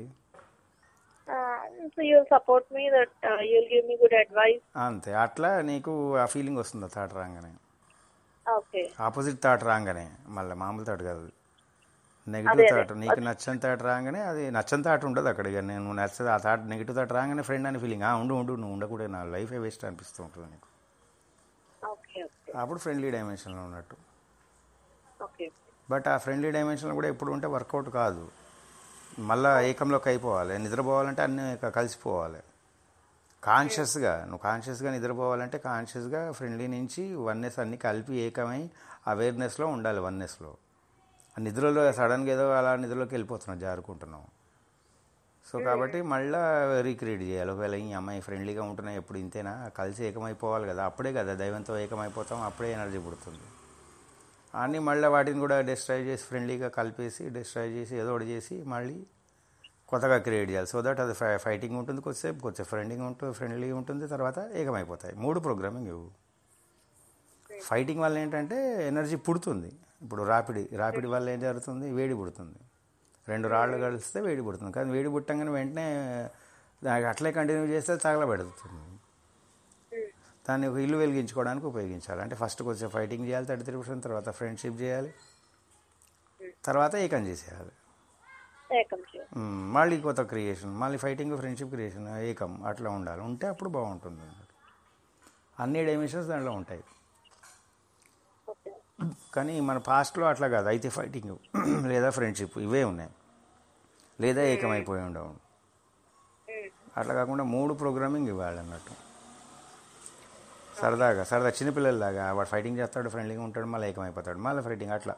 Speaker 1: so you'll support me that you'll give me good advice
Speaker 2: అంతే అట్లా నీకు ఆ ఫీలింగ్ వస్తుంది ఆ థాట్ రాగానే
Speaker 1: ఓకే
Speaker 2: ఆపోజిట్ థాట్ రాగానే మళ్ళీ మామూలు థాట్ కాదు నెగిటివ్ థాట్ నీకు నచ్చని థాట్ రాగానే అది నచ్చని థాట్ ఉండదు అక్కడ ఇక నేను నచ్చదు ఆ థాట్ నెగిటివ్ థాట్ రాగానే ఫ్రెండ్ అని ఫీలింగ్ ఆ ఉండు ఉండు నువ్వు ఉండకూడదు నా లైఫే వేస్ట్ అనిపిస్తూ ఉంటుంది నీకు
Speaker 1: ఓకే ఓకే
Speaker 2: అప్పుడు ఫ్రెండ్లీ డైమెన్షన్లో ఉన్నట్టు
Speaker 1: ఓకే
Speaker 2: బట్ ఆ ఫ్రెండ్లీ డైమెన్షన్లో కూడా ఎప్పుడు ఉంటే వర్కౌట్ కాదు మళ్ళా ఏకంలోకి అయిపోవాలి నిద్రపోవాలంటే అన్నీ క- కలిసిపోవాలి కాన్షియస్గా నువ్వు కాన్షియస్గా నిద్రపోవాలంటే కాన్షియస్గా ఫ్రెండ్లీ నుంచి వన్నెస్ అన్ని కలిపి ఏకమై అవేర్నెస్లో ఉండాలి వన్నెస్లో ఆ నిద్రలో సడన్గా ఏదో అలా నిద్రలోకి వెళ్ళిపోతున్నావు జారుకుంటున్నావు సో కాబట్టి మళ్ళీ రీక్రియేట్ చేయాలి ఒకవేళ ఈ అమ్మాయి ఫ్రెండ్లీగా ఉంటున్నాయి ఎప్పుడు ఇంతేనా కలిసి ఏకమైపోవాలి కదా అప్పుడే కదా దైవంతో ఏకమైపోతాం అప్పుడే ఎనర్జీ పుడుతుంది అన్నీ మళ్ళీ వాటిని కూడా డిస్ట్రాయ్ చేసి ఫ్రెండ్లీగా కలిపేసి డిస్ట్రాయ్ చేసి ఏదో ఒకటి చేసి మళ్ళీ కొత్తగా క్రియేట్ చేయాలి సో దట్ అది ఫై- ఫైటింగ్ ఉంటుంది కొద్దిసేపు కొద్దిసేపు ఫ్రెండింగ్ ఉంటుంది ఫ్రెండ్లీ ఉంటుంది తర్వాత ఏకమైపోతాయి మూడు ప్రోగ్రామింగ్ ఇవ్వు ఫైటింగ్ వల్ల ఏంటంటే ఎనర్జీ పుడుతుంది ఇప్పుడు రాపిడి రాపిడి వల్ల ఏం జరుగుతుంది వేడి పుడుతుంది రెండు రాళ్ళు కలిస్తే వేడి పుడుతుంది కానీ వేడి పుట్టంగానే వెంటనే దానికి అట్లే కంటిన్యూ చేస్తే తగలబెడుతుంది దాన్ని ఒక ఇల్లు వెలిగించుకోవడానికి ఉపయోగించాలి అంటే ఫస్ట్ కొంచెం ఫైటింగ్ చేయాలి థర్టీ త్రీ పర్సెంట్ తర్వాత ఫ్రెండ్షిప్ చేయాలి తర్వాత ఏకం చేసేయాలి
Speaker 1: ఏకం చేయాలి
Speaker 2: మ్మ్. మళ్ళీ కొత్త క్రియేషన్ మళ్ళీ ఫైటింగ్ ఫ్రెండ్షిప్ క్రియేషన్ ఏకం అట్లా ఉండాలి ఉంటే అప్పుడు బాగుంటుంది అన్ని డైమెన్షన్స్ దాంట్లో ఉంటాయి
Speaker 1: ఓకే
Speaker 2: కానీ మన పాస్ట్లో అట్లా కాదు అయితే ఫైటింగ్ లేదా ఫ్రెండ్షిప్ ఇవే ఉన్నాయి లేదా ఏకమైపోయి ఉండవు అట్లా కాకుండా మూడు ప్రోగ్రామింగ్ ఇవ్వాలి అన్నట్టు సరదాగా సరదా చిన్నపిల్లలలాగా వాడు ఫైటింగ్ చేస్తాడు ఫ్రెండ్లీగా ఉంటాడు మళ్ళీ ఏకమైపోతాడు మళ్ళీ ఫైటింగ్ అట్లా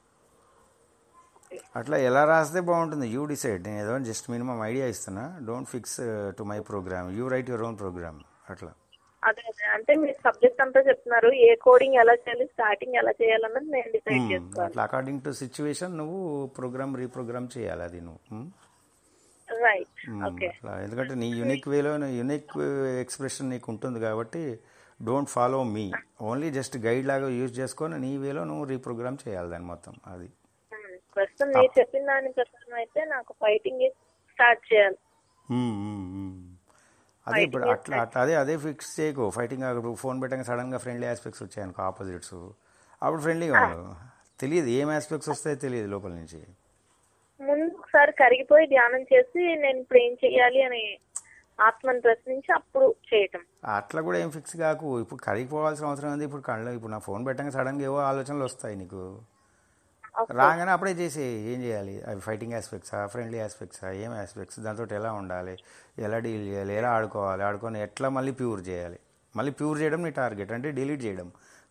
Speaker 2: అట్లా ఎలా రాస్తే బాగుంటుంది యూ డిసైడ్ నేను ఏదో జస్ట్ మినిమం ఐడియా ఇస్తున్నా don't fix to my program you write your own program అట్లా
Speaker 1: అదే అదే అంటే మీరు సబ్జెక్ట్ అంతా చెప్తున్నారు ఏ కోడింగ్ ఎలా చేయాలి స్టార్టింగ్ ఎలా చేయాలన్నది నేను డిసైడ్ చేసుకోవాలి
Speaker 2: అట్లా అకార్డింగ్ టు సిచ్యువేషన్ నువ్వు ప్రోగ్రామ్ రీప్రోగ్రామ్ చేయాలి అది నువ్వు మ్మ్?
Speaker 1: రైట్
Speaker 2: మ్మ్.
Speaker 1: ఓకే
Speaker 2: అట్లా ఎందుకంటే నీ యునిక్ వేలో యునిక్ ఎక్స్ప్రెషన్ నీకు ఉంటుంది కాబట్టి don't follow me only just guide లాగా యూజ్ చేసుకొని నీ వేలో నువ్వు రీప్రోగ్రామ్ చేయాలి దాన్ని మొత్తం అది
Speaker 1: ప్రస్తుతం మీరు చెప్పిన దాని ప్రకారం అయితే నాకు ఫైటింగ్ స్టార్ట్ చేయాలి
Speaker 2: మ్మ్, మ్మ్, మ్మ్. అదే ఇప్పుడు అట్లా అట్లా అదే అదే ఫిక్స్ చేయకు ఫైటింగ్ ఇప్పుడు ఫోన్ పెట్టాక సడన్గా ఫ్రెండ్లీ ఆస్పెక్ట్స్ వచ్చాయనుకో ఆపోజిట్స్ అప్పుడు ఫ్రెండ్లీగా ఉండవు తెలియదు ఏం ఆస్పెక్ట్స్ వస్తాయో తెలియదు లోపల నుంచి
Speaker 1: ముందు ఒకసారి కరిగిపోయి ధ్యానం చేసి నేను ఇప్పుడు ఏం చెయ్యాలి అని ఆత్మను ప్రశ్నించి అప్పుడు చేయటం
Speaker 2: అట్లా కూడా ఏం ఫిక్స్ కాకు ఇప్పుడు కరిగిపోవాల్సిన అవసరం ఉంది ఇప్పుడు కళ్ళు ఇప్పుడు నా ఫోన్ పెట్టాక సడన్గా ఏవో ఆలోచనలు వస్తాయి నీకు
Speaker 1: Okay.
Speaker 2: రాగానే అప్పుడే చేసి ఏం చేయాలి అవి ఫైటింగ్ ఆస్పెక్ట్సా ఫ్రెండ్లీ ఆస్పెక్ట్సా ఏం ఆస్పెక్ట్స్ దాంతో ఎలా ఉండాలి ఎలా డీల్ చేయాలి ఎలా ఆడుకోవాలి ఆడుకొని ఎట్లా మళ్ళీ ప్యూర్ చేయాలి మళ్ళీ ప్యూర్ చేయడం నీ టార్గెట్ అంటే డిలీట్ చేయడం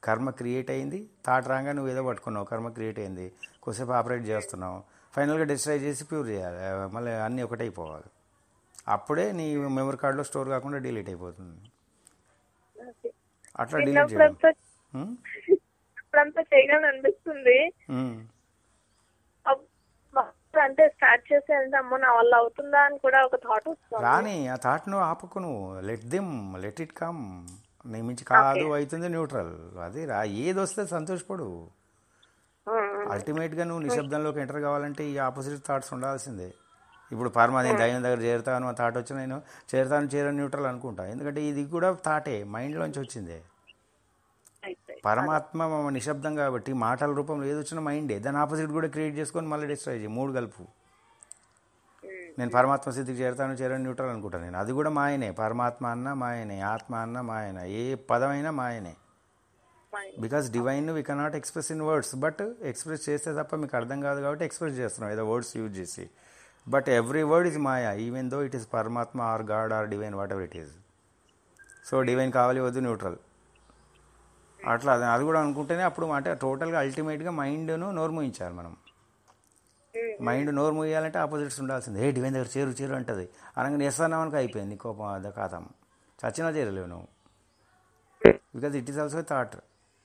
Speaker 2: కర్మ క్రియేట్ అయింది థాట్ రాగా నువ్వు ఏదో పట్టుకున్నావు కర్మ క్రియేట్ అయింది కొద్దిసేపు ఆపరేట్ చేస్తున్నావు ఫైనల్గా డిస్ట్రాయ్ చేసి ప్యూర్ చేయాలి మళ్ళీ అన్నీ ఒకటైపోవాలి అప్పుడే నీ మెమరీ కార్డులో స్టోర్ కాకుండా డిలీట్ అయిపోతుంది
Speaker 1: ఓకే.
Speaker 2: అట్లా డిలీట్ చేయడం
Speaker 1: చిన్నప్పుడంతా
Speaker 2: ఉమ్,
Speaker 1: అప్పుడంతా చేయగలను అనిపిస్తుంది
Speaker 2: ఉమ్.
Speaker 1: అప్- అంటే స్టార్ట్ చేసి అంటే అమ్మో నా వల్ల అవుతుందా అని కూడా ఒక థాట్ వస్తుంది
Speaker 2: రాని ఆ థాట్ నువ్వు ఆపకు నువ్వు let them let it come నీ మించి కాదు అవుతుంది న్యూట్రల్ అది రా ఏది వస్తే సంతోషపడు
Speaker 1: ఆ,
Speaker 2: అల్టిమేట్గా నువ్వు నిశ్శబ్దంలోకి ఎంటర్ కావాలంటే ఈ ఆపోజిట్ థాట్స్ ఉండాల్సిందే ఇప్పుడు పరమా నేను దైవం దగ్గర చేరుతాను ఆ థాట్ వచ్చి నేను చేరుతాను చేరని న్యూట్రల్ అనుకుంటా ఎందుకంటే ఇది కూడా థాటే మైండ్లోంచి వచ్చిందే
Speaker 1: అయితే
Speaker 2: పరమాత్మ మన నిశ్శబ్దం కాబట్టి మాటల రూపంలో ఏది వచ్చినా మైండే దాని ఆపోజిట్ కూడా క్రియేట్ చేసుకొని మళ్ళీ డిస్ట్రాయ్ చేయి మూడు కలుపు నేను పరమాత్మ స్థితికి చేరుతాను చేరని న్యూట్రల్ అనుకుంటాను నేను అది కూడా మాయనే పరమాత్మ అన్న మాయనే ఆత్మ అన్న మాయన ఏ పదమైనా మాయనే
Speaker 1: Fine.
Speaker 2: Because divine we cannot express in words but express చేస్తే తప్ప మీకు అర్థం కాదు కాబట్టి ఎక్స్ప్రెస్ చేస్తున్నాం ఏదో వర్డ్స్ యూజ్ చేసి but every word is maya even though it is Paramatma or god or divine whatever it is so divine కావాలి వద్దు న్యూట్రల్ అట్లా అది అది కూడా అనుకుంటేనే అప్పుడు అంటే టోటల్గా అల్టిమేట్గా మైండ్ను నోరు మూయించాలి మనం మైండ్ నోరు మూయాలంటే ఆపోజిట్స్ ఉండాల్సింది ఏ డివైన్ దగ్గర చేరు చేరు అంటది అనగానే ఎస్తానామనికి అయిపోయింది కోపం అది కాతం చచ్చినా చేరలేవు నువ్వు because it is also thought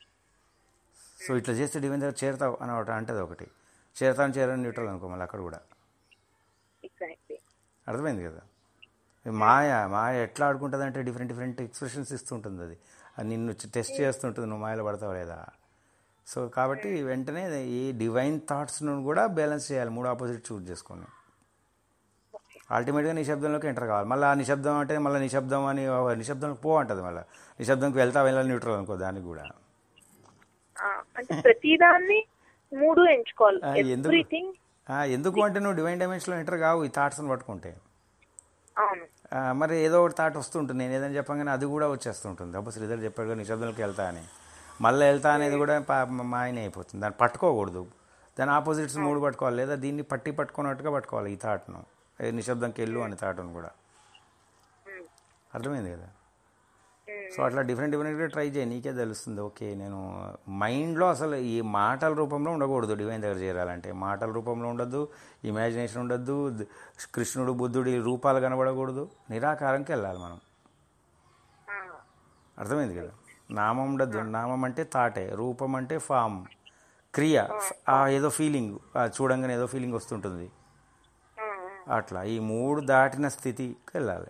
Speaker 2: so ఇట్లా చేస్తే డివైన్ దగ్గర చేరుతావు అని ఒకటి అంటది ఒకటి చేరతాను చేరని న్యూట్రల్ అనుకో మళ్ళీ అక్కడ కూడా
Speaker 1: ఎగ్జాక్ట్లీ
Speaker 2: అర్థమైంది కదా ఈ మాయ మాయ ఎట్లా ఆడుకుంటుంది అంటే డిఫరెంట్ డిఫరెంట్ ఎక్స్ప్రెషన్స్ ఇస్తుంటుంది అది అది నిన్ను టెస్ట్ చేస్తుంటుంది నువ్వు మాయలో పడతావు లేదా సో కాబట్టి వెంటనే ఈ డివైన్ థాట్స్ను కూడా బ్యాలెన్స్ చేయాలి మూడు ఆపోజిట్ చూస్ చేసుకొని అల్టిమేట్గా నిశ్శబ్దంలోకి ఎంటర్ కావాలి మళ్ళీ ఆ నిశ్శబ్దం అంటే మళ్ళీ నిశ్శబ్దం అని ఓ నిశ్శబ్దంలోకి పో అంటది మళ్ళీ నిశ్శబ్దంకి వెళ్తా వెళ్ళాలి న్యూట్రల్ అనుకో దానికి కూడా
Speaker 1: అంటే ప్రతిదాన్ని మూడు ఎంచుకోవాలి
Speaker 2: ఆ, ఎందుకు?
Speaker 1: ఎవ్రీథింగ్
Speaker 2: ఆ, ఎందుకు అంటే నువ్వు డివైన్ డైమెన్షన్లో ఎంటర్ కావు ఈ థాట్స్ని పట్టుకుంటే
Speaker 1: అవును
Speaker 2: ఆ, మరి ఏదో ఒకటి థాట్ వస్తుంటుంది నేను ఏదైనా చెప్పగానే అది కూడా వచ్చేస్తుంటుంది అప్పుడు శ్రీధర్ చెప్పాడు కదా నిశ్శబ్దంలోకి వెళ్తా అని మళ్ళీ వెళ్తా అనేది కూడా పా- మా ఆయన అయిపోతుంది దాన్ని పట్టుకోకూడదు దాని ఆపోజిట్స్ మూడు పట్టుకోవాలి లేదా దీన్ని పట్టి పట్టుకున్నట్టుగా పట్టుకోవాలి ఈ థాట్ను ఏ నిశ్శబ్దంకి వెళ్ళు అనే థాట్ను కూడా అర్థమైంది కదా సో అట్లా డిఫరెంట్ డిఫరెంట్గా ట్రై చేయి నీకే తెలుస్తుంది ఓకే నేను మైండ్లో అసలు ఈ మాటల రూపంలో ఉండకూడదు డివైన్ దగ్గర చేరాలంటే మాటల రూపంలో ఉండొద్దు ఇమాజినేషన్ ఉండొద్దు ద- కృష్ణుడు బుద్ధుడి రూపాలు కనబడకూడదు నిరాకారంకి వెళ్ళాలి మనం
Speaker 1: ఆ,
Speaker 2: అర్థమైంది కదా నామం ఉండద్దు నామం అంటే తాటే రూపం అంటే ఫామ్ క్రియ ఆ ఏదో ఫీలింగ్ చూడంగానే ఏదో ఫీలింగ్ వస్తుంటుంది
Speaker 1: ఆ,
Speaker 2: అట్లా ఈ మూడు దాటిన స్థితికి వెళ్ళాలి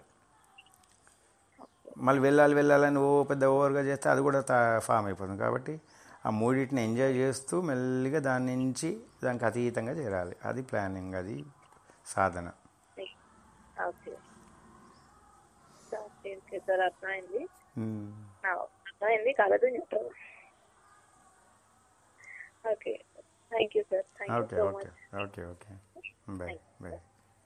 Speaker 2: మళ్ళీ వెళ్ళాలి వెళ్ళాలని ఓ పెద్ద ఓవర్గా చేస్తే అది కూడా తా- ఫామ్ అయిపోతుంది కాబట్టి ఆ మూడింటిని ఎంజాయ్ చేస్తూ మెల్లిగా దాని నుంచి దానికి అతీతంగా చేరాలి అది ప్లానింగ్ అది సాధన
Speaker 1: ఓకే ఓకే ఓకే సార్ అర్థమైంది
Speaker 2: ఉమ్.
Speaker 1: ఆ, అర్థమైంది కలదు neutral okay thank you sir thank you
Speaker 2: okay
Speaker 1: so
Speaker 2: okay
Speaker 1: much
Speaker 2: okay okay bye bye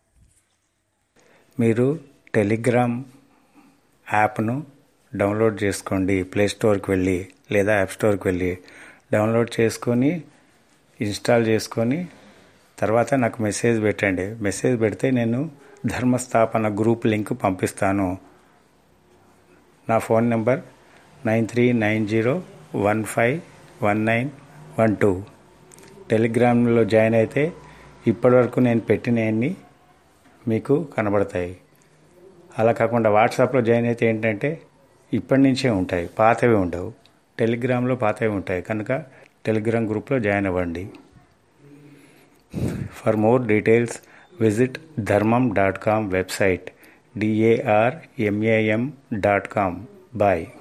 Speaker 2: మీరు టెలిగ్రామ్ యాప్ను డౌన్లోడ్ చేసుకోండి ప్లే స్టోర్కి వెళ్ళి లేదా యాప్ స్టోర్కి వెళ్ళి డౌన్లోడ్ చేసుకొని ఇన్స్టాల్ చేసుకొని తర్వాత నాకు మెసేజ్ పెట్టండి మెసేజ్ పెడితే నేను ధర్మస్థాపన గ్రూప్ లింక్ పంపిస్తాను నా phone number nine three nine zero one five one nine one two టెలిగ్రామ్లో జాయిన్ అయితే ఇప్పటివరకు నేను పెట్టినవన్నీ మీకు కనబడతాయి అలా కాకుండా వాట్సాప్లో జాయిన్ అయితే ఏంటంటే ఇప్పటి నుంచే ఉంటాయి పాతవి ఉండవు టెలిగ్రామ్లో పాతవి ఉంటాయి కనుక టెలిగ్రామ్ గ్రూప్లో జాయిన్ అవ్వండి for more details visit Dharmam dot com website D A R M A M dot com bye